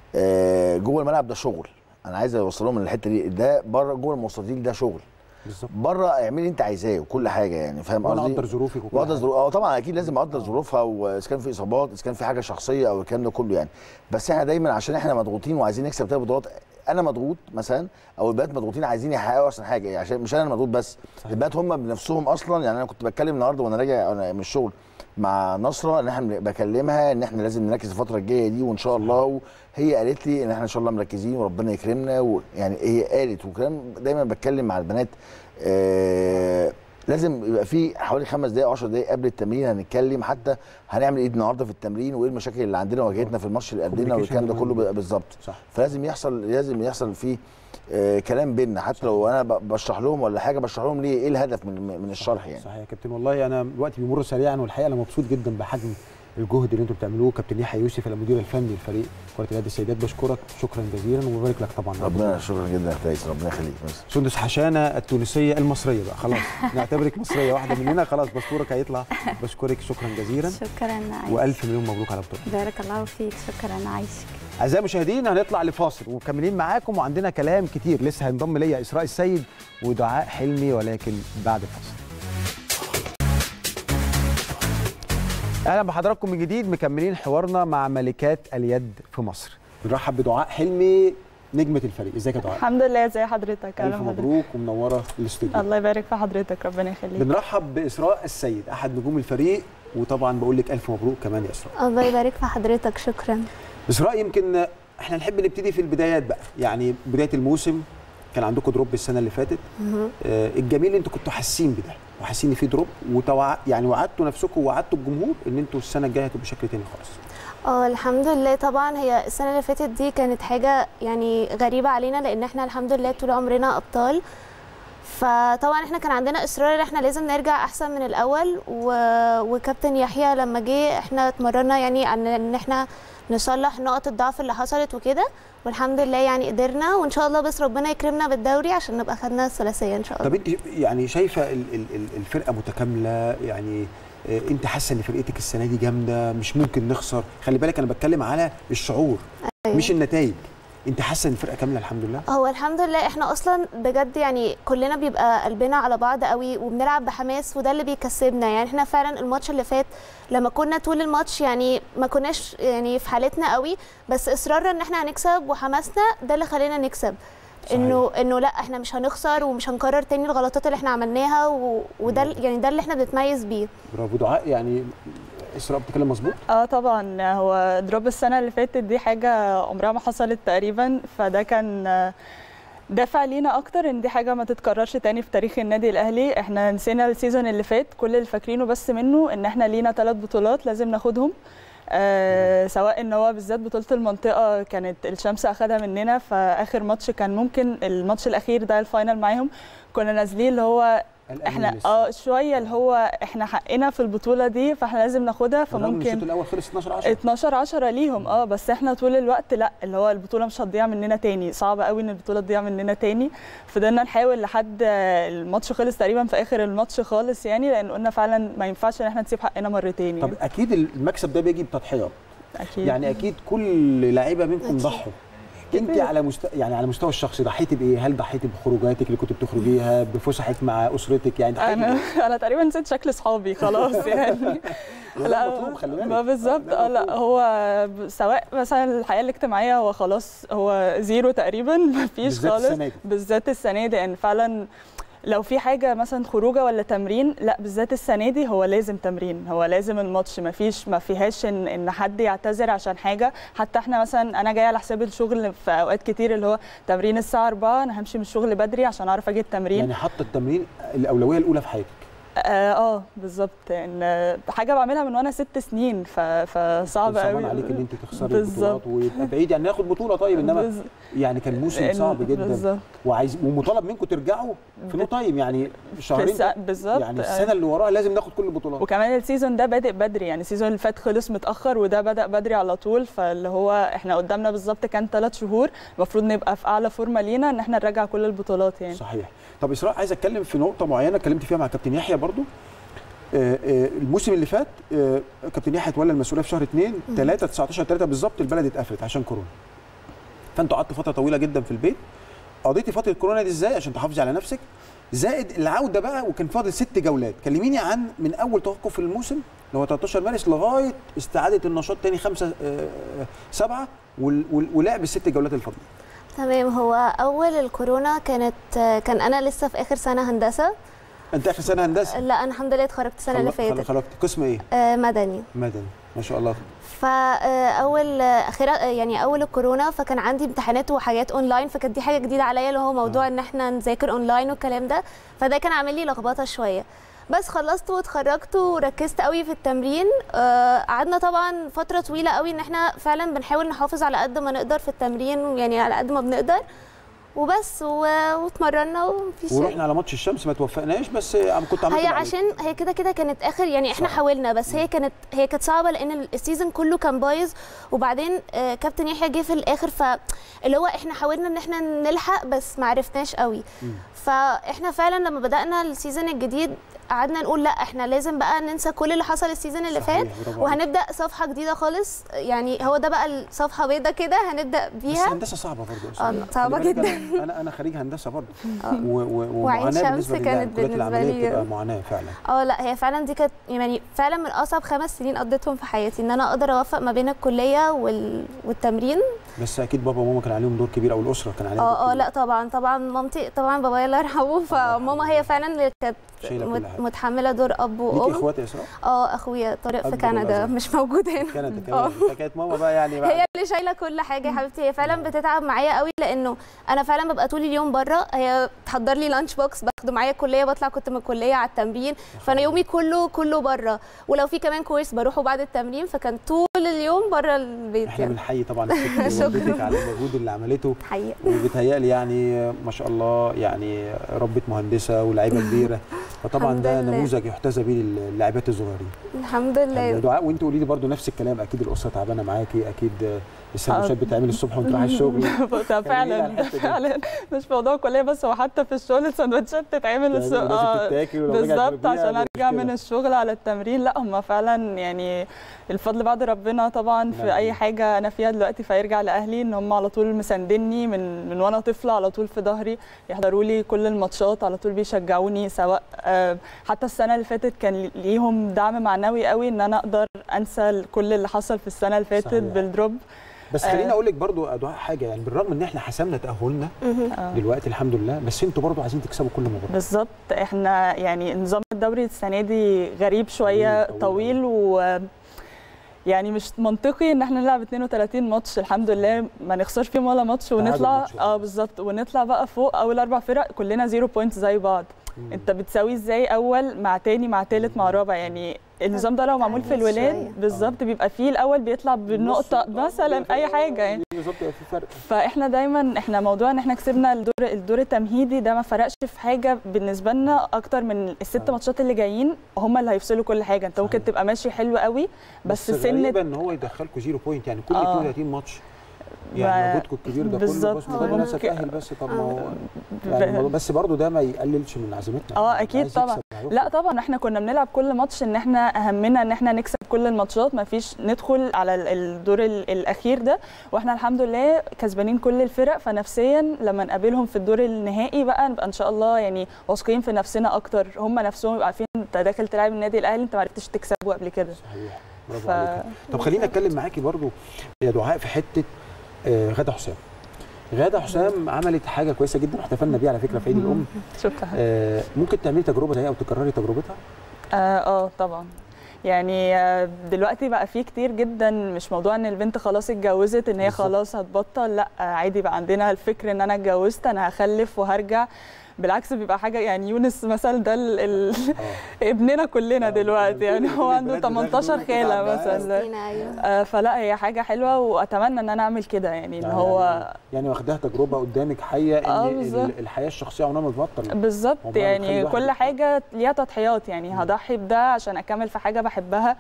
آه، جوه الملعب ده شغل انا عايز اوصلهم الحته دي ده بره جوه المستطيل ده شغل بالظبط بره اعملي اللي انت عايزاه وكل حاجه يعني فاهم وانا قصدي اقدر ظروفك وكل واقدر حاجة. ظروف اه طبعا اكيد لازم اقدر ظروفها واذا كان في اصابات اذا كان في حاجه شخصيه او الكلام ده كله يعني بس احنا دايما عشان احنا مضغوطين وعايزين نكسب ثلاث بطولات انا مضغوط مثلا او البنات مضغوطين عايزين يحققوا احسن حاجه يعني عشان مش انا اللي مضغوط بس صحيح. البنات هم بنفسهم اصلا يعني انا كنت بتكلم النهارده وانا راجع أنا من الشغل مع نصره ان احنا بكلمها ان احنا لازم نركز الفتره الجايه دي وان شاء الله وهي قالت لي ان احنا ان شاء الله مركزين وربنا يكرمنا ويعني هي قالت وكلام دايما بتكلم مع البنات آه لازم يبقى في حوالي خمس دقائق 10 دقائق قبل التمرين هنتكلم حتى هنعمل ايه النهارده في التمرين وايه المشاكل اللي عندنا واجهتنا في الماتش اللي قبلنا Communication والكلام ده كله مهم. بيبقى بالظبط صح فلازم يحصل لازم يحصل فيه آه كلام بيننا حتى لو انا ب- بشرح لهم ولا حاجه بشرح لهم ليه ايه الهدف من من الشرح يعني صحيح يا كابتن والله انا الوقت بيمر سريعا والحقيقه انا مبسوط جدا بحجم الجهد اللي انتم بتعملوه كابتن يحيى يوسف المدير الفني لفريق كره اليد السيدات بشكرك شكرا جزيلا وببارك لك طبعا ربنا شكرا جدا يا فايز ربنا يخليك بس سندس حشانه التونسيه المصريه بقى خلاص نعتبرك مصريه واحده مننا خلاص باسبورك هيطلع بشكرك شكرا جزيلا شكرا عايشك والف مليون مبروك على البطوله بارك الله فيك شكرا عايشك اعزائي المشاهدين هنطلع لفاصل ومكملين معاكم وعندنا كلام كتير لسه هينضم ليا اسراء السيد ودعاء حلمي ولكن بعد الفاصل اهلا بحضراتكم من جديد مكملين حوارنا مع ملكات اليد في مصر بنرحب بدعاء حلمي نجمه الفريق ازيك يا دعاء الحمد لله زي حضرتك الف اهلا بحضرتك مبروك ومنوره الاستوديو الله يبارك في حضرتك ربنا يخليك بنرحب باسراء السيد احد نجوم الفريق وطبعا بقول لك الف مبروك كمان يا اسراء الله يبارك في حضرتك شكرا اسراء يمكن احنا نحب نبتدي في البدايات بقى يعني بدايه الموسم كان عندكم دروب السنه اللي فاتت آه الجميل انتوا كنتوا حاسين بده وحاسين ان في دروب وتوع... يعني وعدتوا نفسكم ووعدتوا الجمهور ان انتوا السنه الجايه هتبقوا بشكل تاني خالص اه الحمد لله طبعا هي السنه اللي فاتت دي كانت حاجه يعني غريبه علينا لان احنا الحمد لله طول عمرنا ابطال فطبعا احنا كان عندنا اصرار ان احنا لازم نرجع احسن من الاول و... وكابتن يحيى لما جه احنا اتمرنا يعني عن ان احنا نصلح نقط الضعف اللي حصلت وكده والحمد لله يعني قدرنا وان شاء الله بس ربنا يكرمنا بالدوري عشان نبقى خدنا الثلاثيه ان شاء الله طب انت يعني شايفه ال... ال... ال- الفرقه متكامله يعني آه، انت حاسه ان فرقتك السنه دي جامده مش ممكن نخسر خلي بالك انا بتكلم على الشعور أيوة. مش النتائج انت حاسه ان الفرقه كامله الحمد لله هو الحمد لله احنا اصلا بجد يعني كلنا بيبقى قلبنا على بعض قوي وبنلعب بحماس وده اللي بيكسبنا يعني احنا فعلا الماتش اللي فات لما كنا طول الماتش يعني ما كناش يعني في حالتنا قوي بس اصرارنا ان احنا هنكسب وحماسنا ده اللي خلينا نكسب صحيح. انه انه لا احنا مش هنخسر ومش هنكرر تاني الغلطات اللي احنا عملناها و... وده ال- يعني ده اللي احنا بنتميز بيه برافو دعاء يعني اسراء بتتكلم مظبوط اه طبعا هو دروب السنه اللي فاتت دي حاجه عمرها ما حصلت تقريبا فده كان آه، دافع لينا اكتر ان دي حاجه ما تتكررش تاني في تاريخ النادي الاهلي احنا نسينا السيزون اللي فات كل اللي فاكرينه بس منه ان احنا لينا ثلاث بطولات لازم ناخدهم آه سواء ان هو بالذات بطوله المنطقه كانت الشمس اخدها مننا فاخر ماتش كان ممكن الماتش الاخير ده الفاينل معاهم كنا نازلين اللي هو قلقانين احنا لسه. اه شويه اللي هو احنا حقنا في البطوله دي فاحنا لازم ناخدها بالرغم إن الشوط فممكن الاول خلص 12 10 12 10 ليهم اه بس احنا طول الوقت لا اللي هو البطوله مش هتضيع مننا تاني صعب قوي ان البطوله تضيع مننا تاني فضلنا نحاول لحد الماتش خلص تقريبا في اخر الماتش خالص يعني لان قلنا فعلا ما ينفعش ان احنا نسيب حقنا مرتين طب يعني اكيد المكسب ده بيجي بتضحيات اكيد يعني اكيد كل لعيبه منكم أكيد. ضحوا انت على مست... يعني على المستوى الشخصي ضحيتي بايه؟ هل ضحيتي بخروجاتك اللي كنت بتخرجيها بفسحك مع اسرتك يعني ضحيتي انا بإيه؟ انا تقريبا نسيت شكل صحابي خلاص يعني وده مطلوب خلي بالك ما بالظبط ده اه لا مطلوب. هو ب- سواء مثلا الحياه الاجتماعيه هو خلاص هو زيرو تقريبا ما فيش بالذات خالص السنة دي. بالذات السنه دي يعني فعلا لو في حاجه مثلا خروجه ولا تمرين لا بالذات السنه دي هو لازم تمرين هو لازم الماتش ما فيش ما فيهاش ان ان حد يعتذر عشان حاجه حتى احنا مثلا انا جايه على حساب الشغل في اوقات كتير اللي هو تمرين الساعه 4 انا همشي من الشغل بدري عشان اعرف اجي التمرين يعني حاطه التمرين الاولويه الاولى في حياتك اه آه، بالظبط ان آه، حاجه بعملها من وانا ست سنين ف... فصعب صعبان قوي عليك ان انت تخسري بالظبط. البطولات ويبقى بعيد يعني ناخد بطوله طيب انما بز- يعني كان موسم إن- صعب جدا بالظبط وعايز ومطالب منكم ترجعوا في نو بت- تايم يعني في شهرين الس- بالظبط يعني آه. السنه اللي وراها لازم ناخد كل البطولات وكمان السيزون ده بادئ بدري يعني السيزون اللي فات خلص متاخر وده بدا بدري على طول فاللي هو احنا قدامنا بالظبط كان ثلاث شهور المفروض نبقى في اعلى فورمه لينا ان احنا نرجع كل البطولات يعني صحيح طب اسراء عايز اتكلم في نقطه معينه اتكلمت فيها مع كابتن يحيى برضو آه، آه، الموسم اللي فات آه، كابتن يحيى اتولى المسؤوليه في شهر 2 3 19 3 بالظبط البلد اتقفلت عشان كورونا فانتوا قعدتوا فتره طويله جدا في البيت قضيتي فتره كورونا دي ازاي عشان تحافظي على نفسك زائد العوده بقى وكان فاضل ست جولات كلميني عن من اول توقف الموسم اللي هو 13 مارس لغايه استعاده النشاط تاني 5 7 ولعب الست جولات الفاضلين تمام هو اول الكورونا كانت كان انا لسه في اخر سنه هندسه انت اخر سنه هندسه لا انا الحمد لله اتخرجت السنه اللي خل- خل- فاتت خرجت قسم ايه آه، مدني مدني ما شاء الله فاول اخيرا يعني اول الكورونا فكان عندي امتحانات وحاجات اونلاين فكانت دي حاجه جديده عليا اللي هو موضوع آه. ان احنا نذاكر اونلاين والكلام ده فده كان عامل لي لخبطه شويه بس خلصت واتخرجت وركزت قوي في التمرين آه، قعدنا طبعا فتره طويله قوي ان احنا فعلا بنحاول نحافظ على قد ما نقدر في التمرين يعني على قد ما بنقدر وبس و- واتمرنا ومفيش ورحنا على ماتش الشمس ما توفقناش بس عم كنت عملت هي اللي عليك. عشان هي كده كده كانت اخر يعني احنا صح. حاولنا بس هي كانت هي كانت صعبه لان السيزون كله كان بايظ وبعدين آه، كابتن يحيى جه في الاخر فاللي هو احنا حاولنا ان احنا نلحق بس ما عرفناش قوي فاحنا فعلا لما بدانا السيزون الجديد قعدنا نقول لا احنا لازم بقى ننسى كل اللي حصل السيزون اللي صحيح، فات برافو عليك. وهنبدا صفحه جديده خالص يعني هو ده بقى الصفحه بيضه كده هنبدا بس بيها هندسه صعبه برضه يا آه، أستاذ. صعبة خلي بالك جدا. انا انا انا خريج هندسه برضه آه. و- و- وعين ومعاناه شمس بالنسبه كانت للكليات بالنسبة العمليه لي- بتبقى معاناه فعلا اه لا هي فعلا دي كانت يعني فعلا من اصعب خمس سنين قضيتهم في حياتي ان انا اقدر اوفق ما بين الكليه وال... والتمرين بس اكيد بابا وماما كان عليهم دور كبير او الاسره كان عليها دور اه اه كبير. لا طبعا طبعا مامتي طبعا بابايا الله يرحمه فماما هي فعلا اللي كانت شايلة كل مت- حاجة. متحمله دور اب ليكي وام اخوات يا اسراء اه اخويا طارق في أكبر ولا كندا أصغر؟ مش موجود هنا كندا آه. كمان فكانت ماما بقى يعني بقى هي اللي شايله كل حاجه يا حبيبتي هي فعلا بتتعب معايا قوي لانه انا فعلا ببقى طول اليوم بره هي تحضر لي لانش بوكس باخده معايا الكليه بطلع كنت من الكليه على التمرين فانا يومي كله كله بره ولو في كمان كورس بروحه بعد التمرين فكان طول اليوم بره البيت احنا يعني بنحيي طبعا الست والدتك على المجهود اللي عملته حقيقه وبيتهيألي يعني ما شاء الله يعني ربة مهندسه ولاعيبه كبيره فطبعا الحمد ده لله. نموذج يحتذى به للاعبات الصغيرين الحمد يعني لله دعاء وانت قولي لي برضه نفس الكلام اكيد الاسره تعبانه معاكي اكيد آه. السندوتشات بتعمل الصبح وانت رايح الشغل ده فعلا الحتة دي. فعلا مش موضوع كليه بس هو حتى في الشغل السندوتشات بتتعمل يعني الس- لازم آه، تتاكل ولو رجعت بالظبط تربيها عشان دي ارجع مشكلة. من الشغل على التمرين لا هم فعلا يعني الفضل بعد ربنا طبعا في نعم. اي حاجه انا فيها دلوقتي فيرجع لاهلي ان هم على طول مساندني من من وانا طفله على طول في ظهري يحضروا لي كل الماتشات على طول بيشجعوني سواء آه، حتى السنه اللي فاتت كان ليهم دعم معنوي قوي ان انا اقدر انسى كل اللي حصل في السنه اللي فاتت صحيح. بالدروب بس آه. خليني اقول لك برضه يا دعاء حاجه يعني بالرغم ان احنا حسمنا تاهلنا مهم. آه. دلوقتي الحمد لله بس انتوا برضه عايزين تكسبوا كل مباراه بالظبط احنا يعني نظام الدوري السنه دي غريب شويه طويل، طويل, طويل. و يعني مش منطقي ان احنا نلعب 32 ماتش الحمد لله ما نخسرش فيهم ولا ماتش ونطلع ماتش واحد اه بس. بالظبط ونطلع بقى فوق اول اربع فرق كلنا زيرو بوينت زي بعض انت بتساوي ازاي اول مع تاني مع تالت مع رابع يعني النظام ده لو معمول في تعجز الولاد شوية. بالظبط بيبقى فيه الاول بيطلع بنقطه نص- آه، مثلا بيبقى اي في- حاجه يعني بالظبط يبقى في فرق فاحنا دايما احنا موضوع ان احنا كسبنا الدور الدور التمهيدي ده ما فرقش في حاجه بالنسبه لنا اكتر من الست آه. ماتشات اللي جايين هم اللي هيفصلوا كل حاجه انت ممكن صحيح. تبقى ماشي حلو قوي بس, بس سنه غريبة ان هو يدخلكم زيرو بوينت يعني كل آه. 32 ماتش يعني ما- مجهودكم الكبير ده كله بالظبط. بس مجرد هو الناس ممكن- تتاهل بس طب ما هو ب- يعني الموضوع- بس برضه ده ما يقللش من عزيمتنا اه يعني اكيد عايز طبعا يكسب هيخرج. لا طبعا احنا كنا بنلعب كل ماتش ان احنا اهمنا ان احنا نكسب كل الماتشات ما فيش ندخل على ال- الدور ال- الاخير ده واحنا الحمد لله كسبانين كل الفرق فنفسيا لما نقابلهم في الدور النهائي بقى نبقى ان شاء الله يعني واثقين في نفسنا اكتر هم نفسهم يبقوا عارفين انت داخل تلعب النادي الاهلي انت ما عرفتش تكسبه قبل كده صحيح برافو ف... عليك طب خليني اتكلم معاكي برضو يا دعاء في حته آه، غاده حسام غاده حسام عملت حاجه كويسه جدا واحتفلنا بيها على فكره في عيد الام شكرا آه، ممكن تعملي تجربه زيها او تكرري تجربتها اه آه، طبعا يعني آه، دلوقتي بقى في كتير جدا مش موضوع ان البنت خلاص اتجوزت ان هي بالظبط. خلاص هتبطل لا آه، عادي بقى عندنا الفكر ان انا اتجوزت انا هخلف وهرجع بالعكس بيبقى حاجه يعني يونس مثلا ده ال... ال... اه ابننا كلنا آه، دلوقتي يعني كل هو عنده البنات 18 بتاخده خاله كده مثلا فلسطين، ايوه آه، فلا هي حاجه حلوه واتمنى ان انا اعمل كده يعني ان يعني- هو يعني واخداها تجربه قدامك حيه آه، ان بالظبط. ال- الحياه الشخصيه عمرها ما تبطل بالظبط عمرها ما تخلي يعني الواحد كل يفكر. حاجه ليها تضحيات يعني مم. هضحي بده عشان اكمل في حاجه بحبها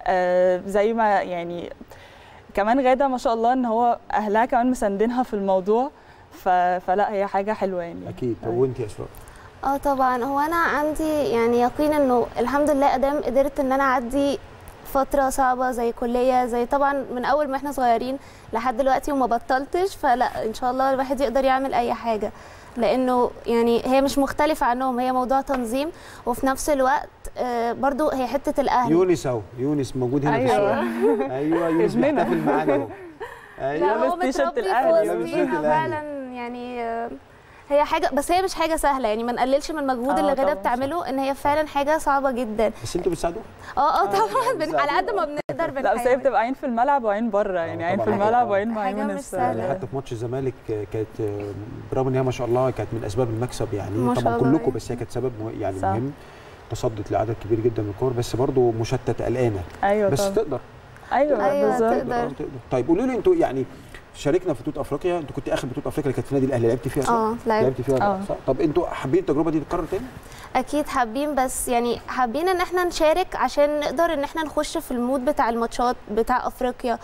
آه زي ما يعني كمان غاده ما شاء الله ان هو اهلها كمان مساندينها في الموضوع ف... فلا هي حاجه حلوه يعني اكيد طب أيوة. وانت يا اسراء اه طبعا هو انا عندي يعني يقين انه الحمد لله ادام قدرت ان انا اعدي فتره صعبه زي كليه زي طبعا من اول ما احنا صغيرين لحد دلوقتي وما بطلتش فلا ان شاء الله الواحد يقدر يعمل اي حاجه لانه يعني هي مش مختلفه عنهم هي موضوع تنظيم وفي نفس الوقت آه، برضو هي حته الاهل يونس اهو يونس موجود هنا في أيوة. الصوره ايوه يونس ابننا. بيحتفل معانا اهو لا ايوه هو لابس تيشيرت متربي في الأهلي. لابس تيشيرت وسطينا الأهلي. فعلا يعني آه، هي حاجه بس هي مش حاجه سهله يعني ما نقللش من المجهود آه اللي غدا طبعاً. بتعمله ان هي فعلا حاجه صعبه جدا بس انتوا بتساعدوه اه اه طبعا بن... بتساعدوه. على قد ما بنقدر لا بس هي بنحاول بتبقى عين في الملعب وعين بره يعني آه، عين في طبعاً. الملعب وعين مع حاجة مش يونس سهلة. يعني حتى في ماتش الزمالك كانت برغم ان هي ما شاء الله كانت من اسباب المكسب يعني ما شاء طبعا الله. كلكم بس هي كانت سبب مه- يعني صح. مهم تصدت لعدد كبير جدا من الكور بس برضه مشتت قلقانه ايوه بس طبعا تقدر ايوه أيوة، بالظبط تقدر. آه، تقدر طيب قولوا لي انتوا يعني شاركنا في بطوله افريقيا انتوا كنت اخر بطوله افريقيا اللي كانت في النادي الاهلي لعبتي فيها صح؟ اه لعبت لعبتي فيها آه. صح؟ طب انتوا حابين التجربه دي تتكرر تاني؟ اكيد حابين بس يعني حابين ان احنا نشارك عشان نقدر ان احنا نخش في المود بتاع الماتشات بتاع افريقيا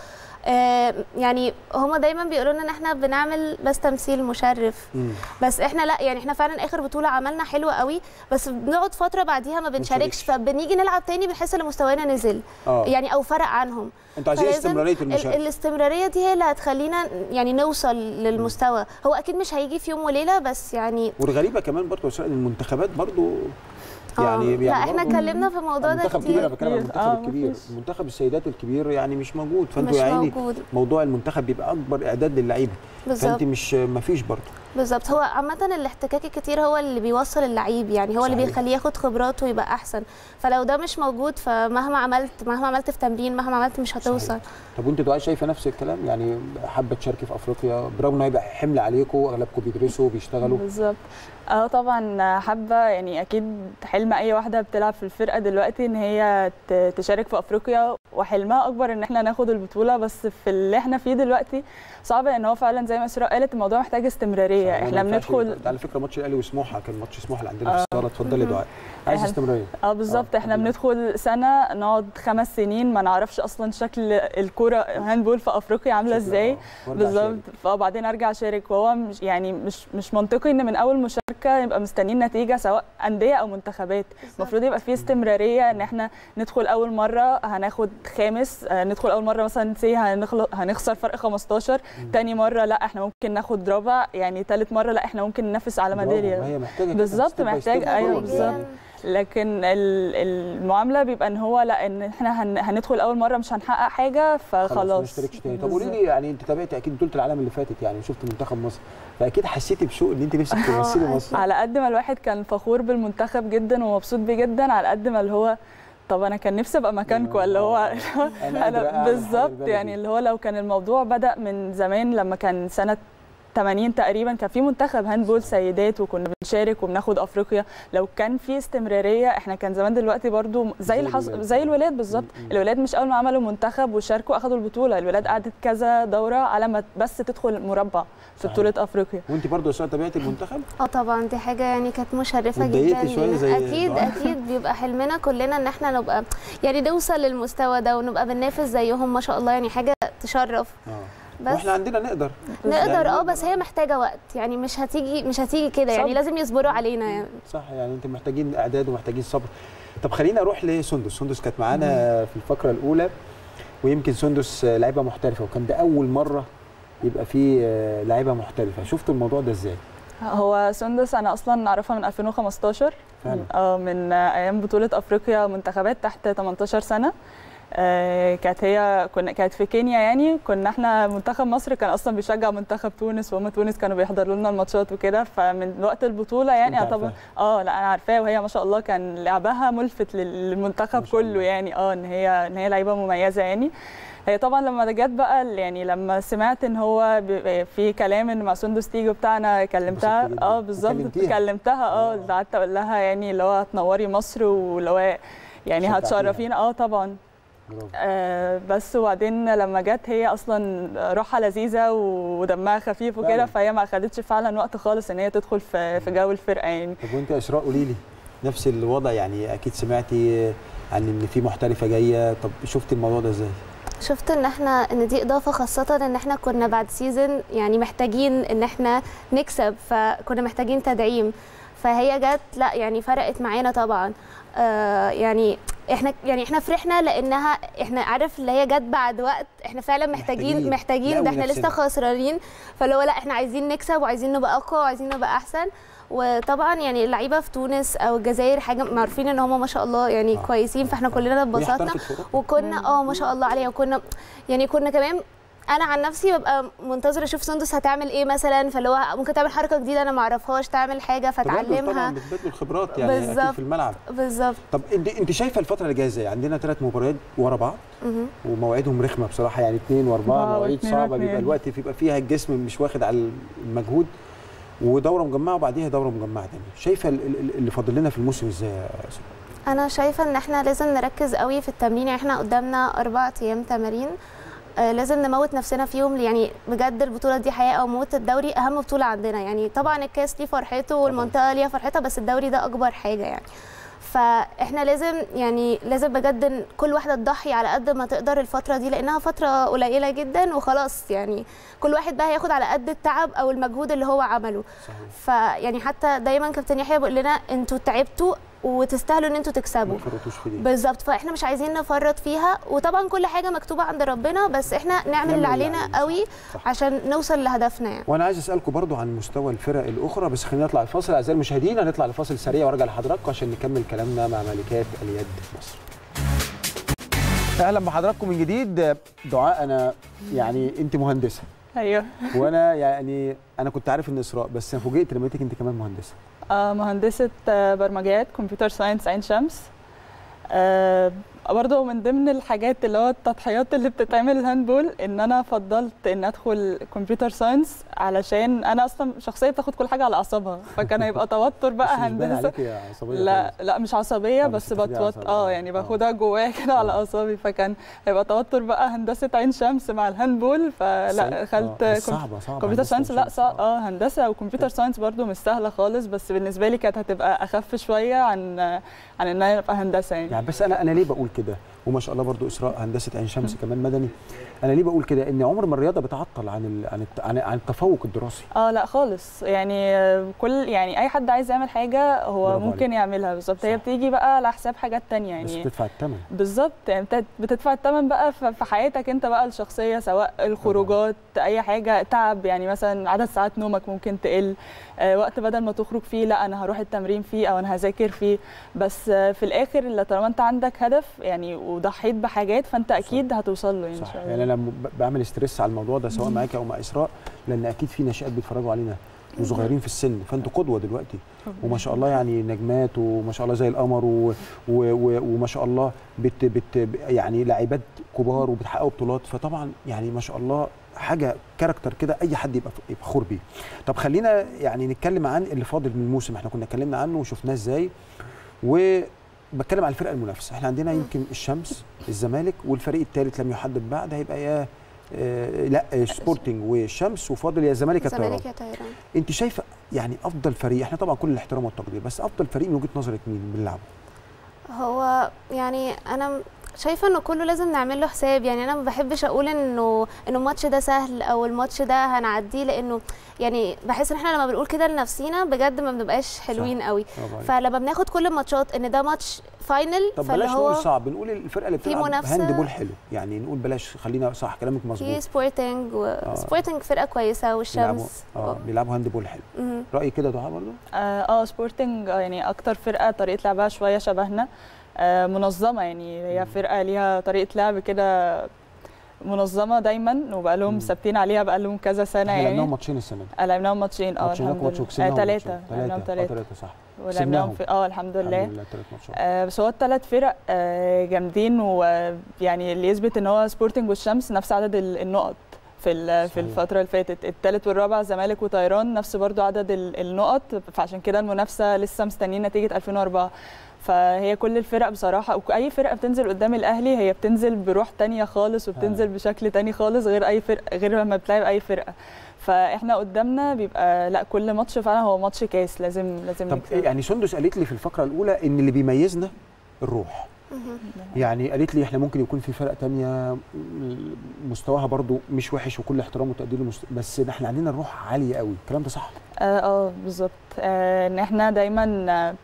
آه يعني هما دايما بيقولوا لنا ان احنا بنعمل بس تمثيل مشرف بس احنا لا يعني احنا فعلا اخر بطوله عملنا حلوه قوي بس بنقعد فتره بعديها ما بنشاركش نشاركش. فبنيجي نلعب تاني بنحس ان مستوانا نزل اه يعني او فرق عنهم انتوا عايزين فلازم استمراريه ال- المشاركه الاستمراريه دي هي اللي هتخلينا يعني نوصل للمستوى هو اكيد مش هيجي في يوم وليله بس يعني والغريبه كمان برضه يا اسراء ان المنتخبات برضه آه، يعني لا يعني احنا برضه اتكلمنا في الموضوع ده المنتخب الكبير انا كتير بتكلم عن كتير. المنتخب آه، الكبير مفيش. منتخب السيدات الكبير يعني مش موجود مش فانتوا يا عيني موجود موضوع المنتخب بيبقى اكبر اعداد للعيبه بالظبط فانت مش مفيش برضه بالظبط هو عامة الاحتكاك الكتير هو اللي بيوصل اللعيب يعني هو اللي صحيح. بيخليه ياخد خبرات ويبقى أحسن فلو ده مش موجود فمهما عملت مهما عملت في تمرين مهما عملت مش هتوصل طب وانت دعاء شايفه نفس الكلام يعني حابه تشاركي في افريقيا برغم انه هيبقى حمل عليكم اغلبكم بيدرسوا بيشتغلوا بالظبط اه طبعا حابه يعني اكيد حلم اي واحده بتلعب في الفرقه دلوقتي ان هي ت- تشارك في افريقيا وحلمها اكبر ان احنا ناخد البطوله بس في اللي احنا فيه دلوقتي صعب ان هو فعلا زي ما اسراء قالت الموضوع محتاج استمراريه يعني احنا ما ينفعش- بندخل على فكره ماتش الاهلي وسموحه كان ماتش سموحه اللي عندنا في آه. الصاله اتفضلي دعاء عايز إحنا- استمراريه اه بالظبط آه، احنا الحمد لله. بندخل سنه نقعد خمس سنين ما نعرفش اصلا شكل الكوره هاندبول في افريقيا عامله شكلها، ازاي آه. وارجع بالظبط أشارك. فبعدين ارجع اشارك وهو مش يعني مش مش منطقي ان من اول مشاركه يبقى مستنيين نتيجه سواء انديه او منتخبات المفروض يبقى في استمراريه ان احنا ندخل اول مره هناخد خامس آه، ندخل اول مره مثلا سي هنخل- هنخسر فرق 15 تاني مره لا احنا ممكن ناخد رابع يعني تالت مره لا احنا ممكن ننافس على برافو، ما ميداليه هي محتاجه كده بالظبط، step by محتاج- step. أيوة، برافو. بالظبط. لكن ال- المعامله بيبقى ان هو لا ان احنا هن- هندخل اول مره مش هنحقق حاجه خلاص ما فخلاص نشتركش تاني طب قولي بالظبط. لي يعني انت تابعتي اكيد بطوله العالم اللي فاتت يعني شفت منتخب مصر فاكيد حسيتي بشوق ان انت نفسك تمثلي أكيد. مصر على قد ما الواحد كان فخور بالمنتخب جدا ومبسوط بيه جدا على قد ما اللي هو طب انا كان نفسي ابقى مكانكم اللي هو أنا قادرة انا أعمل حاجة بالظبط لبلدي. يعني اللي هو لو كان الموضوع بدا من زمان لما كان سنه 80 تقريبا كان في منتخب هاندبول سيدات وكنا بنشارك وبناخد افريقيا لو كان في استمراريه احنا كان زمان دلوقتي برضو زي زي الحص... الولاد. زي الولاد بالظبط م- م. الولاد مش اول ما عملوا منتخب وشاركوا اخدوا البطوله الولاد قعدت كذا دوره على ما بس تدخل مربع في صحيح. بطوله افريقيا وانت برضه يا اسراء تابعتي المنتخب اه طبعا دي حاجه يعني كانت مشرفه واتضايقتي جدا شوية لينا. زي اكيد دعاء؟ اكيد بيبقى حلمنا كلنا ان احنا نبقى يعني نوصل للمستوى ده ونبقى بننافس زيهم ما شاء الله يعني حاجه تشرف اه بس واحنا عندنا نقدر نقدر اه يعني بس هي محتاجه وقت يعني مش هتيجي مش هتيجي كده يعني صبر. لازم يصبروا علينا يعني صح يعني انت محتاجين اعداد ومحتاجين صبر طب خلينا اروح لسندس سندس كانت معانا في الفقره الاولى ويمكن سندس آه، لعيبه محترفه وكان ده اول مره يبقى في آه، لعيبه محترفه شفت الموضوع ده ازاي هو سندس انا اصلا اعرفها من 2015 فعلا اه من ايام بطوله افريقيا منتخبات تحت 18 سنه آه، كانت هي كنا كانت في كينيا يعني كنا احنا منتخب مصر كان اصلا بيشجع منتخب تونس وهم تونس كانوا بيحضروا لنا الماتشات وكده فمن وقت البطوله يعني أنت طبعا اه لا انا عارفاه وهي ما شاء الله كان لعبها ملفت لل- للمنتخب ما شاء الله. كله يعني اه ان هي ان هي لعيبه مميزه يعني هي طبعا لما جت بقى ال- يعني لما سمعت ان هو ب- في كلام ان مع سندس تيجي وبتاع انا كلمتها انبسطت جداً. اه بالظبط وكلمتيها. كلمتها اه آه. قعدت اقول لها يعني اللي هو هتنوري مصر واللي هو يعني شجعتيها. هتشرفينا اه طبعا برافو. آه بس وبعدين لما جت هي اصلا روحها لذيذه ودمها خفيف فعلا. وكده فهي ما اخدتش فعلا وقت خالص ان هي تدخل في في جو الفرقه يعني طب وانت يا اسراء قولي لي نفس الوضع يعني اكيد سمعتي عن ان في محترفه جايه طب شفتي الموضوع ده ازاي شفت ان احنا ان دي اضافه خاصه ان احنا كنا بعد سيزون يعني محتاجين ان احنا نكسب فكنا محتاجين تدعيم فهي جت لا يعني فرقت معانا طبعا آه يعني احنا يعني احنا فرحنا لانها احنا عارف اللي هي جت بعد وقت احنا فعلا محتاجين محتاجين. محتاجين نقوي ده احنا نفسنا. لسه خسرانين فاللي هو لا احنا عايزين نكسب وعايزين نبقى اقوى وعايزين نبقى احسن وطبعا يعني اللعيبه في تونس او الجزائر حاجه معروفين ان هم ما شاء الله يعني آه. كويسين فاحنا كلنا وهي اتبسطنا احترفت في أوروبا. وكنا اه ما شاء الله عليها وكنا يعني كنا كمان انا عن نفسي ببقى منتظره اشوف سندس هتعمل ايه مثلا فاللي هو ممكن تعمل حركه جديده انا ما اعرفهاش تعمل حاجه فتعلمها طبعا بتبادلوا الخبرات يعني اكيد بالظبط. في الملعب بالظبط طب انت انت شايفه الفتره اللي جايه ازاي عندنا ثلاث مباريات ورا بعض مهم. ومواعيدهم رخمه بصراحه يعني اثنين واربعه آه، مواعيد واثنين صعبه واثنين. بيبقى الوقت بيبقى فيها الجسم مش واخد على المجهود ودوره مجمعه وبعديها دوره مجمعه تانية شايفه ال- ال- اللي فاضل لنا في الموسم ازاي يا أسماء؟ انا شايفه ان احنا لازم نركز قوي في التمرين يعني احنا قدامنا اربع ايام تمارين آه، لازم نموت نفسنا فيهم يعني بجد البطوله دي حياه او موت الدوري اهم بطوله عندنا يعني طبعا الكاس ليه فرحته والمنطقه ليها فرحتها بس الدوري ده اكبر حاجه يعني فاحنا لازم يعني لازم بجد إن كل واحده تضحي على قد ما تقدر الفتره دي لانها فتره قليله جدا وخلاص يعني كل واحد بقى هياخد على قد التعب او المجهود اللي هو عمله صحيح فيعني حتى دايما كابتن يحيى بيقول لنا انتوا تعبتوا وتستاهلوا ان انتوا تكسبوا ما فرطوش في دي بالظبط فاحنا مش عايزين نفرط فيها وطبعا كل حاجه مكتوبه عند ربنا بس احنا نعمل اللي علينا علينا، قوي صح. عشان نوصل لهدفنا يعني وانا عايز اسالكم برضو عن مستوى الفرق الاخرى بس خلينا نطلع الفاصل اعزائي المشاهدين هنطلع لفاصل سريع وارجع لحضراتكم عشان نكمل كلامنا مع ملكات اليد في مصر اهلا بحضراتكم من جديد دعاء انا يعني انت مهندسه ايوه وانا يعني انا كنت عارف ان اسراء بس انا فوجئت لما لقيتك انت كمان مهندسه آه، مهندسة آه، برمجيات كمبيوتر ساينس عين شمس آه، برضه من ضمن الحاجات اللي هو التضحيات اللي بتتعمل الهاندبول ان انا فضلت ان ادخل كمبيوتر ساينس علشان انا اصلا شخصيه بتاخد كل حاجه على اعصابها فكان هيبقى توتر بقى بس مش باين هندسه عليكي يا عصبيه لا خالص. لا مش عصبيه آه، بس بس بتاخديها بتوت عصبية. اه يعني آه. باخدها جوايا كده على آه. اعصابي فكان هيبقى توتر بقى هندسه عين شمس مع الهاندبول فلا صعب- دخلت آه، كم- صعبه صعبه كمبيوتر هندسة ساينس لا وشمس. صع... اه هندسه وكمبيوتر ساينس برضو مش سهله خالص بس بالنسبه لي كانت هتبقى اخف شويه عن عن ان انا ابقى هندسه يعني يعني بس انا انا ليه بقول كده وما شاء الله برضو اسراء هندسه عين شمس كمان مدني انا ليه بقول كده ان عمر ما الرياضه بتعطل عن ال... عن الت... عن, عن التفوق الدراسي اه لا خالص يعني آه، كل يعني اي حد عايز يعمل حاجه هو برافو ممكن عليك. يعملها بالظبط هي صح. بتيجي بقى على حساب حاجات تانية بس يعني بتدفع الثمن بالظبط يعني انت بتدفع الثمن بقى ف- في حياتك انت بقى الشخصيه سواء الخروجات اي حاجه تعب يعني مثلا عدد ساعات نومك ممكن تقل آه، وقت بدل ما تخرج فيه لا انا هروح التمرين فيه او انا هذاكر فيه بس آه، في الاخر اللي طالما انت عندك هدف يعني وضحيت بحاجات فانت اكيد هتوصل له ان صح شاء الله يعني انا م- ب- بعمل ستريس على الموضوع ده سواء معاكي او مع اسراء لان اكيد في ناشئات بيتفرجوا علينا وصغيرين في السن فانتوا قدوه دلوقتي وما شاء الله يعني نجمات وما شاء الله زي القمر و... و... و... وما شاء الله بت... بت... يعني لاعبات كبار وبتحققوا بطولات فطبعا يعني ما شاء الله حاجه كاركتر كده اي حد يبقى يبقى فخور بيه طب خلينا يعني نتكلم عن اللي فاضل من الموسم احنا كنا اتكلمنا عنه وشفناه ازاي وبتكلم عن الفرقه المنافسه احنا عندنا يمكن الشمس الزمالك والفريق الثالث لم يحدد بعد هيبقى يا آه لا آه، سبورتنج والشمس وفاضل يا الزمالك يا الطيران الزمالك يا طيران انت شايفه يعني افضل فريق احنا طبعا كل الاحترام والتقدير بس افضل فريق من وجهه نظرك مين بنلعبه هو يعني انا شايفه انه كله لازم نعمل له حساب يعني انا ما بحبش اقول انه انه الماتش ده سهل او الماتش ده هنعديه لانه يعني بحس ان احنا لما بنقول كده لنفسينا بجد ما بنبقاش حلوين قوي برافو عليك. فلما بناخد كل الماتشات ان ده ماتش فاينل طب فاللي بلاش هو نقول صعب نقول الفرقه اللي في بتلعب منافسة. هاند بول حلو يعني نقول بلاش خلينا صح كلامك في مظبوط سبورتنج وسبورتنج فرقه كويسه بيلعبوا والشمس اه بيلعبوا هاند بول حلو مهم. رايي كده دعاء برضه اه آه، سبورتنج آه، يعني اكتر فرقه طريقه لعبها شويه شبهنا آه منظمه يعني هي فرقه ليها طريقه لعب كده منظمه دايما وبقى لهم مم. ثابتين عليها بقى لهم كذا سنه احنا لعبناهم يعني ماتشين السنه دي آه، لعبناهم ماتشين اه ماتشين الحمد ماتش لله وكسبناهم ثلاثه لعبناهم ثلاثه ثلاثه ثلاثه صح ولعبناهم كسبناهم. في اه الحمد لله الحمد لله ثلاث ماتشات آه، بس هو الثلاث فرق آه، جامدين ويعني اللي يثبت ان هو سبورتنج والشمس نفس عدد ال- النقط في ال- في صحيح. الفتره اللي فاتت الثالث والرابع زمالك وطيران نفس برضو عدد ال- النقط فعشان كده المنافسه لسه مستنيين نتيجه 2004 فهي كل الفرق بصراحه واي فرقه بتنزل قدام الاهلي هي بتنزل بروح تانية خالص وبتنزل بشكل تاني خالص غير اي فرقه غير لما بتلعب اي فرقه فاحنا قدامنا بيبقى لا كل ماتش فعلا هو ماتش كاس لازم لازم طب نكسب يعني سندس قالت لي في الفقره الاولى ان اللي بيميزنا الروح مهم. يعني قالت لي احنا ممكن يكون في فرق تانية م- مستواها برضو مش وحش وكل احترام وتقدير لمست... بس احنا عندنا الروح عاليه قوي الكلام ده صح اه آه، بالظبط آه، ان احنا دايما آه،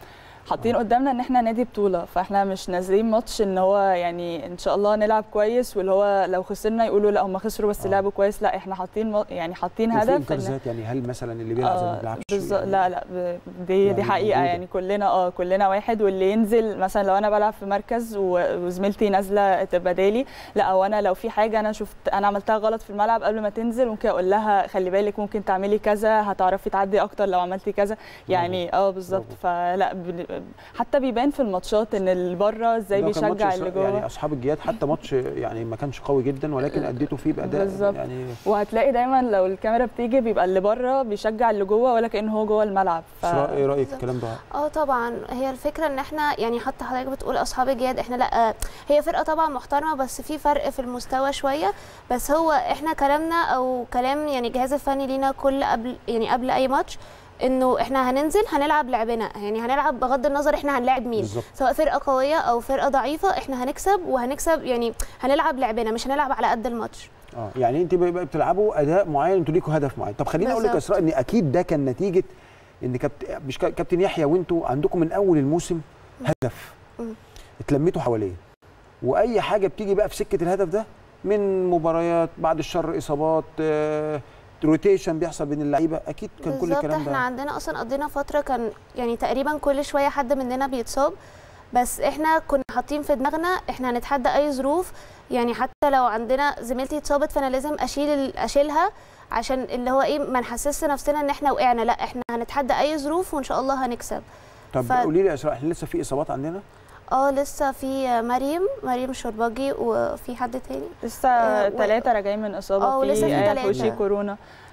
حاطين قدامنا ان احنا نادي بطوله فاحنا مش نازلين ماتش ان هو يعني ان شاء الله نلعب كويس واللي هو لو خسرنا يقولوا لا هم خسروا بس آه. لعبوا كويس لا احنا حاطين م- يعني حاطين وفي هدف انكار إن- ذات يعني هل مثلا اللي بيلعب زي ما آه، بيلعبش بالظبط يعني لا لا ب- دي يعني دي حقيقه موجودة. يعني كلنا اه كلنا واحد واللي ينزل مثلا لو انا بلعب في مركز و- وزميلتي نازله تبقى بدالي لا او انا لو في حاجه انا شفت انا عملتها غلط في الملعب قبل ما تنزل ممكن اقول لها خلي بالك ممكن تعملي كذا هتعرفي تعدي اكتر لو عملتي كذا يعني اه بالظبط برافو. فلا بن- حتى بيبان في الماتشات ان اللي بره ازاي ده كان ماتش بيشجع إسرا- اللي جوه يعني اصحاب الجياد حتى ماتش يعني ما كانش قوي جدا ولكن اديته فيه باداء بالظبط. يعني وهتلاقي دايما لو الكاميرا بتيجي بيبقى اللي بره بيشجع اللي جوه ولا كانه هو جوه الملعب ف... اسراء ايه رايك في الكلام ده اه طبعا هي الفكره ان احنا يعني حتى حضرتك بتقول اصحاب الجياد احنا لا هي فرقه طبعا محترمه بس في فرق في المستوى شويه بس هو احنا كلامنا او كلام يعني الجهاز الفني لينا كل قبل يعني قبل اي ماتش انه احنا هننزل هنلعب لعبنا يعني هنلعب بغض النظر احنا هنلاعب مين بالظبط سواء فرقه قويه او فرقه ضعيفه احنا هنكسب وهنكسب يعني هنلعب لعبنا مش هنلعب على قد الماتش اه يعني انت بقى بتلعبوا اداء معين انتوا ليكوا هدف معين طب خليني اقول لك يا بالظبط. اسراء ان اكيد ده كان نتيجه ان كابت... مش كا- كابتن يحيى وانتوا عندكم من اول الموسم هدف مم. اتلميتوا حواليه واي حاجه بتيجي بقى في سكه الهدف ده من مباريات بعد الشر اصابات آه، روتيشن بيحصل بين اللعيبه اكيد كان كل بالظبط الكلام احنا ده عندنا اصلا قضينا فتره كان يعني تقريبا كل شويه حد مننا بيتصاب بس احنا كنا حاطين في دماغنا احنا هنتحدى اي ظروف يعني حتى لو عندنا زميلتي اتصابت فانا لازم اشيل ال- اشيلها عشان اللي هو ايه ما نحسسش نفسنا ان احنا وقعنا لا احنا هنتحدى اي ظروف وان شاء الله هنكسب طب ف- قولي لي يا اسراء احنا لسه في اصابات عندنا اه لسه في مريم مريم شرباجي وفي حد تاني لسه آه، و- ثلاثة راجعين من إصابة آه، ولسه في آية تلاتة. خوشي كورونا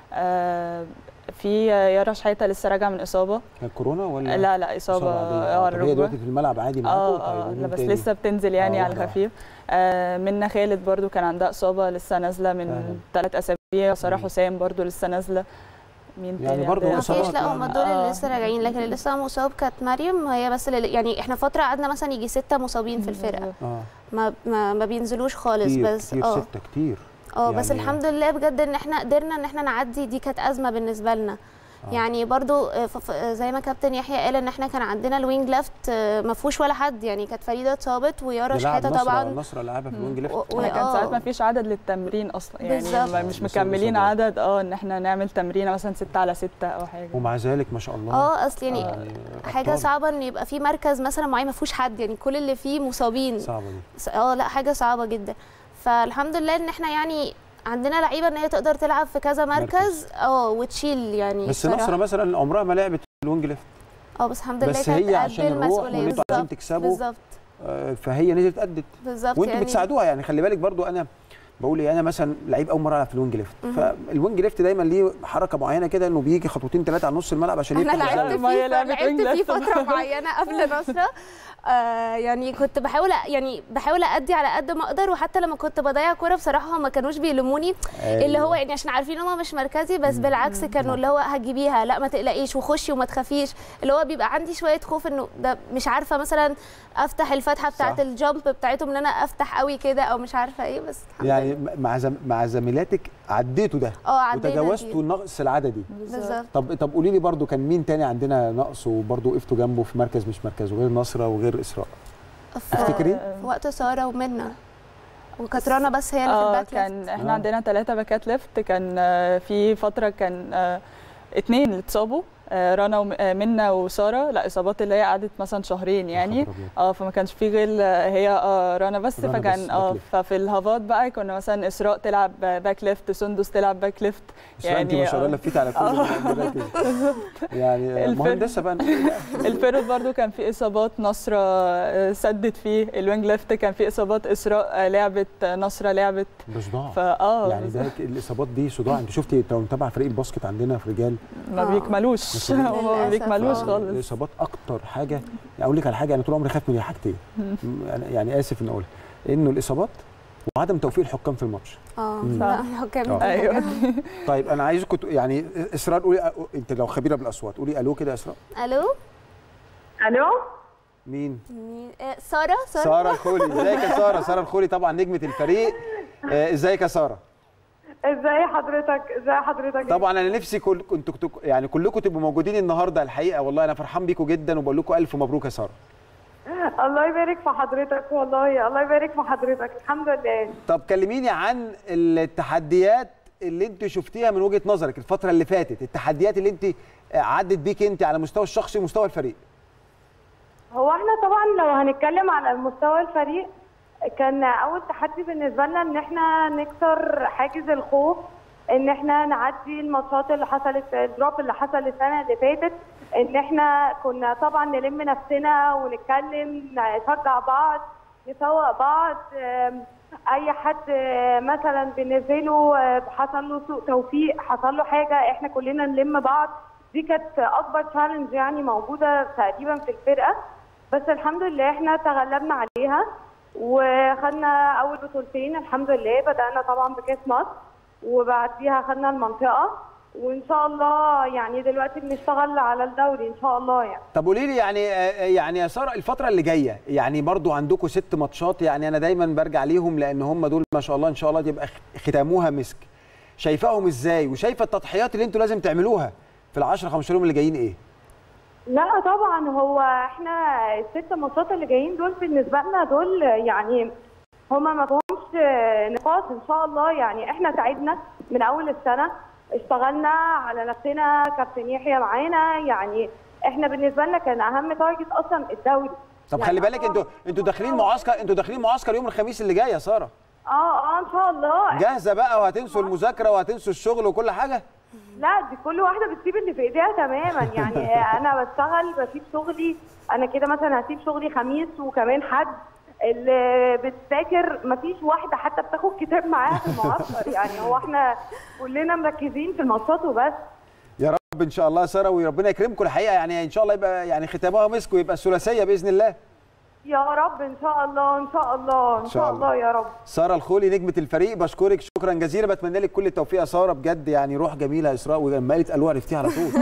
آه، في يارا شحيتة لسه راجعة من إصابة كان كورونا ولا لا لا إصابة عادية؟ اه آه، على طب هي الركبة دلوقتي في الملعب عادي معاكم اه طيب اه ومين لا بس تاني؟ لسه بتنزل يعني آه، على واحدة الخفيف آه منا خالد برضو كان عندها إصابة لسه نازلة فعلا. من ثلاث أسابيع سارة مم. حسام برضو لسه نازلة مين يعني تاني برضو عندنا؟ ما إصابات فيش لا يعني. هم دول اللي آه. لسه راجعين لكن اللي لسه مصاب كانت مريم هي بس اللي يعني احنا فتره قعدنا مثلا يجي سته مصابين في الفرقه اه ما ما, ما بينزلوش خالص كتير بس كتير اه سته كتير اه بس يعني- الحمد لله بجد ان احنا قدرنا ان احنا نعدي دي كانت ازمه بالنسبه لنا آه. يعني برضو آه، ف- ف- زي ما كابتن يحيى قال ان احنا كان عندنا الوينج ليفت آه، ما فيهوش ولا حد يعني كانت فريده اتصابت ويارا ده لاعب شحاته نصر طبعا نصر لعبها في الوينج ليفت و- احنا كان آه. ساعات ما فيش عدد للتمرين اصلا يعني بالظبط. ما- مش بس مكملين الإصابات. عدد اه ان احنا نعمل تمرينه مثلا ستة على ستة او حاجه ومع ذلك ما شاء الله اه اصل يعني يعني حاجه أبطال. صعبه ان يبقى في مركز مثلا معين ما فيهوش حد يعني كل اللي فيه مصابين صعبه دي س- اه لا حاجه صعبه جدا فالحمد لله ان احنا يعني عندنا لعيبه ان هي تقدر تلعب في كذا مركز اه وتشيل يعني بس بصراحة. نصر مثلا عمرها ما لعبت الوينج ليفت اه بس الحمد لله بس كانت هي قد عشان الروح المسؤوليه وان انتوا عايزين بالظبط تكسبوا بالظبط آه، فهي نزلت ادت بالظبط وانتوا يعني بتساعدوها يعني خلي بالك برضو انا بقول ايه انا مثلا لعيب اول مره العب في الوينج ليفت مهم. فالوينج ليفت دايما ليه حركه معينه كده انه بيجي خطوتين ثلاثه على نص الملعب عشان انا يفتح لعبت الزاوية. ما هي فيه لعبة وينج لعبت فيه ليفت. فتره معينه قبل نصره آه يعني كنت بحاول أ- يعني بحاول ادي على قد ما اقدر وحتى لما كنت بضيع كوره بصراحه هم ما كانوش بيلوموني اللي هو يعني عشان عارفين ان هم مش مركزي بس بالعكس كانوا اللي هو هتجيبيها لا ما تقلقيش وخشي وما تخافيش اللي هو بيبقى عندي شويه خوف انه ده مش عارفه مثلا افتح الفتحه بتاعه صح. الجامب بتاعتهم ان انا افتح قوي كده او مش عارفه ايه بس الحمد يعني لله. مع زم... مع زميلاتك عديتوا ده اه عدينا وتجاوزتوا دي. النقص العددي بالظبط طب طب قولي لي برضو كان مين تاني عندنا نقص وبرضو وقفتوا جنبه في مركز مش مركزه غير نصره وغير اسراء في تفتكري؟ في وقت ساره ومنى وكانت رنا بس هي اللي في اه الباك كان ليفت. احنا آه. عندنا ثلاثة باكات ليفت كان آه، في فترة كان آه، اتنين اللي اتصابوا آه، رنا ومنى وسارة لا اصابات اللي هي قعدت مثلا شهرين يعني خبر أبيض. اه فما كانش في غير آه، هي اه رنا بس رنا بس فكان باك اه ليفت. ففي الهافات بقى كنا مثلا اسراء تلعب باك ليفت سندس تلعب باك ليفت اسراء انت ما يعني شاء الله آه. لفيت على كل المراكز يعني الفرق. مهندسه بقى الفيرود برضو كان في اصابات نصرة آه، سدت فيه الوينج ليفت كان في اصابات اسراء آه، لعبت آه، نصرة لعبت ده صداع فاه يعني ده الاصابات دي صداع انت شفتي انت متابعه فريق الباسكت عندنا في رجال ما آه. بيكملوش للأسف. هو ما بيكملوش آه، خالص الاصابات اكتر حاجه يعني اقول لك على حاجه انا طول عمري خايف من حاجتين أنا يعني اسف ان اقولها انه الاصابات وعدم توفيق الحكام في الماتش اه مم. لا الحكام آه. ايوه طيب انا عايزكم تق- يعني اسراء قولي انت لو خبيره بالاصوات قولي الو كده يا اسراء الو الو مين مين؟ آه، ساره ساره ساره الخولي ازيك يا ساره ساره الخولي طبعا نجمه الفريق آه، ازيك يا ساره ازاي حضرتك ازاي حضرتك طبعا انا نفسي كل كنتوا كنتوا- يعني كلكم تبقوا موجودين النهارده الحقيقه والله انا فرحان بيكم جدا وبقول لكم الف مبروك يا ساره الله يبارك في حضرتك والله الله يبارك في حضرتك الحمد لله طب كلميني عن التحديات اللي انت شفتيها من وجهه نظرك الفتره اللي فاتت التحديات اللي انت عدت بيك انت على المستوى الشخصي ومستوى الفريق هو احنا طبعا لو هنتكلم على المستوى الفريق كان اول تحدي بالنسبه لنا ان احنا نكسر حاجز الخوف ان احنا نعدي الماتشات اللي حصلت الدروب اللي حصل السنه اللي فاتت ان احنا كنا طبعا نلم نفسنا ونتكلم نشجع بعض نسوق بعض آم، اي حد آه، مثلا بالنسبه له آه، حصل له سوء توفيق حصل له حاجه احنا كلنا نلم بعض دي كانت اكبر تشالنج يعني موجوده تقريبا في الفرقه بس الحمد لله احنا تغلبنا عليها وخدنا اول بطولتين الحمد لله بدانا طبعا بكاس مصر وبعديها خدنا المنطقه وان شاء الله يعني دلوقتي بنشتغل على الدوري ان شاء الله يعني طب قولي لي يعني يعني يا ساره الفتره اللي جايه يعني برضو عندكم ست ماتشات يعني انا دايما برجع ليهم لان هم دول ما شاء الله ان شاء الله تبقى ختاموها مسك شايفاهم ازاي وشايفه التضحيات اللي انتوا لازم تعملوها في ال 10 15 يوم اللي جايين ايه لا طبعا هو احنا الست ماتشات اللي جايين دول بالنسبه لنا دول يعني هما ما فيهمش نقاط ان شاء الله يعني احنا تعبنا من اول السنه اشتغلنا على نفسنا كابتن يحيى معانا يعني احنا بالنسبه لنا كان اهم تارجت اصلا الدوري طب يعني خلي بالك آه، انتوا انتوا داخلين معسكر انتوا داخلين معسكر يوم الخميس اللي جاي يا ساره اه اه ان شاء الله جاهزه بقى وهتنسوا المذاكره وهتنسوا الشغل وكل حاجه لا دي كل واحده بتسيب اللي في ايديها تماما يعني انا بشتغل بسيب شغلي انا كده مثلا هسيب شغلي خميس وكمان حد اللي بتذاكر مفيش واحده حتى بتاخد كتاب معاها في المعسكر يعني هو احنا كلنا مركزين في الماتشات وبس يا رب ان شاء الله يا ساره وربنا يكرمكم الحقيقه يعني ان شاء الله يبقى يعني ختامها مسك ويبقى الثلاثيه باذن الله يا رب ان شاء الله ان شاء الله ان شاء الله يا رب ساره الخولي نجمه الفريق بشكرك شكرا جزيلا بتمنى لك كل التوفيق يا ساره بجد يعني روح جميله يا اسراء ولما قالت الو عرفتيها على طول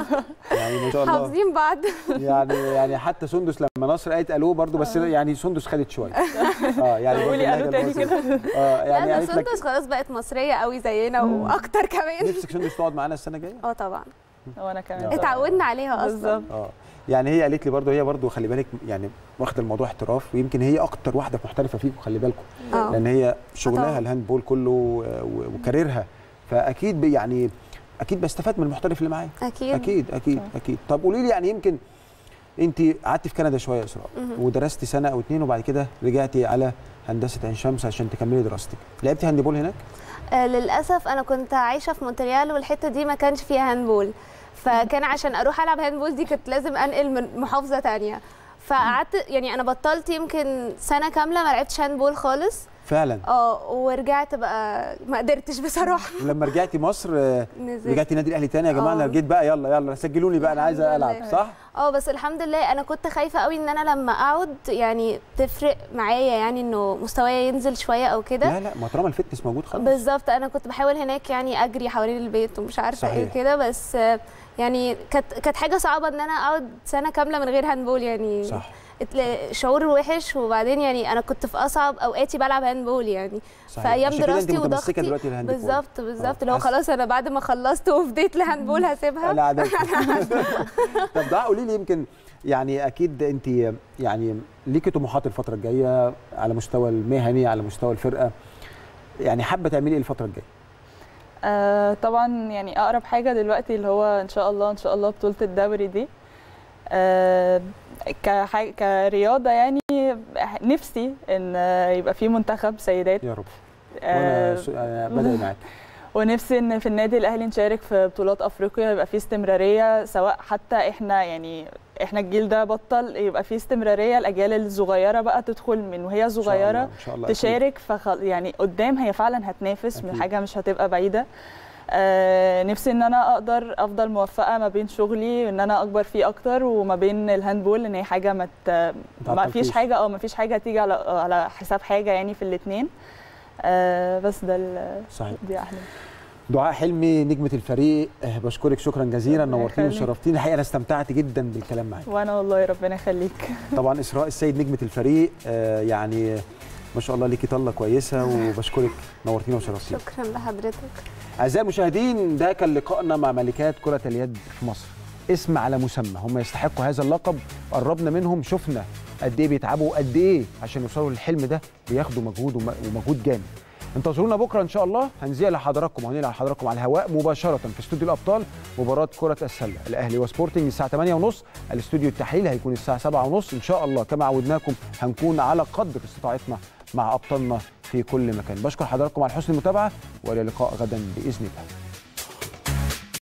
يعني ما شاء الله حافظين بعض يعني يعني حتى سندس لما نصر قالت الو برضو بس يعني سندس خدت شويه اه يعني برضو قولي اللهجة الو تاني المصرية. كده اه يعني لا قالت لك سندس خلاص بقت مصريه قوي زينا واكتر كمان نفسك سندس تقعد معانا السنه الجايه اه طبعا وانا كمان آه. اتعودنا عليها اصلا بالظبط اه يعني هي قالت لي برضو هي برضو خلي بالك يعني واخده الموضوع احتراف ويمكن هي اكتر واحده محترفه فيكم خلي بالكم اه لان هي شغلها طبعا. الهاند بول كله و- و- وكاريرها فاكيد بي- يعني اكيد بستفاد من المحترف اللي معايا اكيد اكيد اكيد اكيد طب قولي لي يعني يمكن انت قعدتي في كندا شويه يا اسراء ودرستي سنه او اتنين وبعد كده رجعتي على هندسه عين شمس عشان تكملي دراستك لعبتي هاند بول هناك آه للاسف انا كنت عايشه في مونتريال والحته دي ما كانش فيها هاندبول فكان عشان اروح العب هاندبول دي كنت لازم انقل من محافظه تانية فقعدت يعني انا بطلت يمكن سنه كامله ما لعبتش هاندبول خالص فعلا اه ورجعت بقى ما قدرتش بصراحه ولما رجعتي مصر آه، نزلت رجعتي النادي الاهلي تاني يا جماعه انا اه. جيت بقى يلا يلا سجلوني بقى انا عايزه الحمد العب لله. صح اه بس الحمد لله انا كنت خايفه قوي ان انا لما اقعد يعني تفرق معايا يعني انه مستواي ينزل شويه او كده لا لا ما طالما الفتنس موجود خلاص بالظبط انا كنت بحاول هناك يعني اجري حوالين البيت ومش عارفه ايه صحيح. كده بس آه، يعني كانت كانت حاجه صعبه ان انا اقعد سنه كامله من غير هاندبول يعني صح اتل- شعور وحش وبعدين يعني انا كنت في اصعب اوقاتي بلعب هاندبول يعني صحيح. في ايام عشان كده دراستي انت متمسكه وضغطي دلوقتي للهاندبول بالظبط بالظبط اللي هو حاسة- خلاص انا بعد ما خلصت وفديت لهاندبول هسيبها لا عادي طب ده قولي لي يمكن يعني اكيد انت يعني ليكي طموحات الفتره الجايه على مستوى المهني على مستوى الفرقه يعني حابه تعملي ايه الفتره الجايه آه طبعا يعني اقرب حاجه دلوقتي اللي هو ان شاء الله ان شاء الله بطوله الدوري دي آه كحاجة كرياضه يعني نفسي ان يبقى في منتخب سيدات يا رب آه وانا س- أنا بدأ معاك ونفسي ان في النادي الاهلي نشارك في بطولات افريقيا يبقى في استمراريه سواء حتى احنا يعني احنا الجيل ده بطل يبقى في استمراريه الاجيال الصغيره بقى تدخل من وهي إن شاء الله، صغيره ان شاء الله أكيد. تشارك فخل يعني قدام هي فعلا هتنافس من أكيد. حاجه مش هتبقى بعيده آه نفسي ان انا اقدر افضل موفقه ما بين شغلي ان انا اكبر فيه اكتر وما بين الهاندبول ان هي حاجه ما ت- ما تعطلكيش. فيش حاجه اه ما فيش حاجه تيجي على على حساب حاجه يعني في الاثنين آه بس ده ال- صحيح دي احلى دعاء حلمي نجمه الفريق آه، بشكرك شكرا جزيلا ربنا نورتيني يخليك. وشرفتيني الحقيقه انا استمتعت جدا بالكلام معاك وانا والله ربنا يخليك طبعا اسراء السيد نجمه الفريق آه، يعني ما شاء الله ليكي طله كويسه وبشكرك نورتينا وشرفتينا شكرا لحضرتك اعزائي المشاهدين ده كان لقائنا مع ملكات كره اليد في مصر اسم على مسمى هم يستحقوا هذا اللقب قربنا منهم شفنا قد ايه بيتعبوا قد ايه عشان يوصلوا للحلم ده بياخدوا مجهود وم- ومجهود جامد انتظرونا بكره ان شاء الله هنذيع لحضراتكم وهننقل لحضراتكم على الهواء مباشره في استوديو الابطال مباراه كره السله الاهلي وسبورتنج الساعه 8:30 الاستوديو التحليلي هيكون الساعه 7:30 ان شاء الله كما عودناكم هنكون على قدر استطاعتنا مع ابطالنا في كل مكان بشكر حضراتكم على حسن المتابعه والى اللقاء غدا باذن الله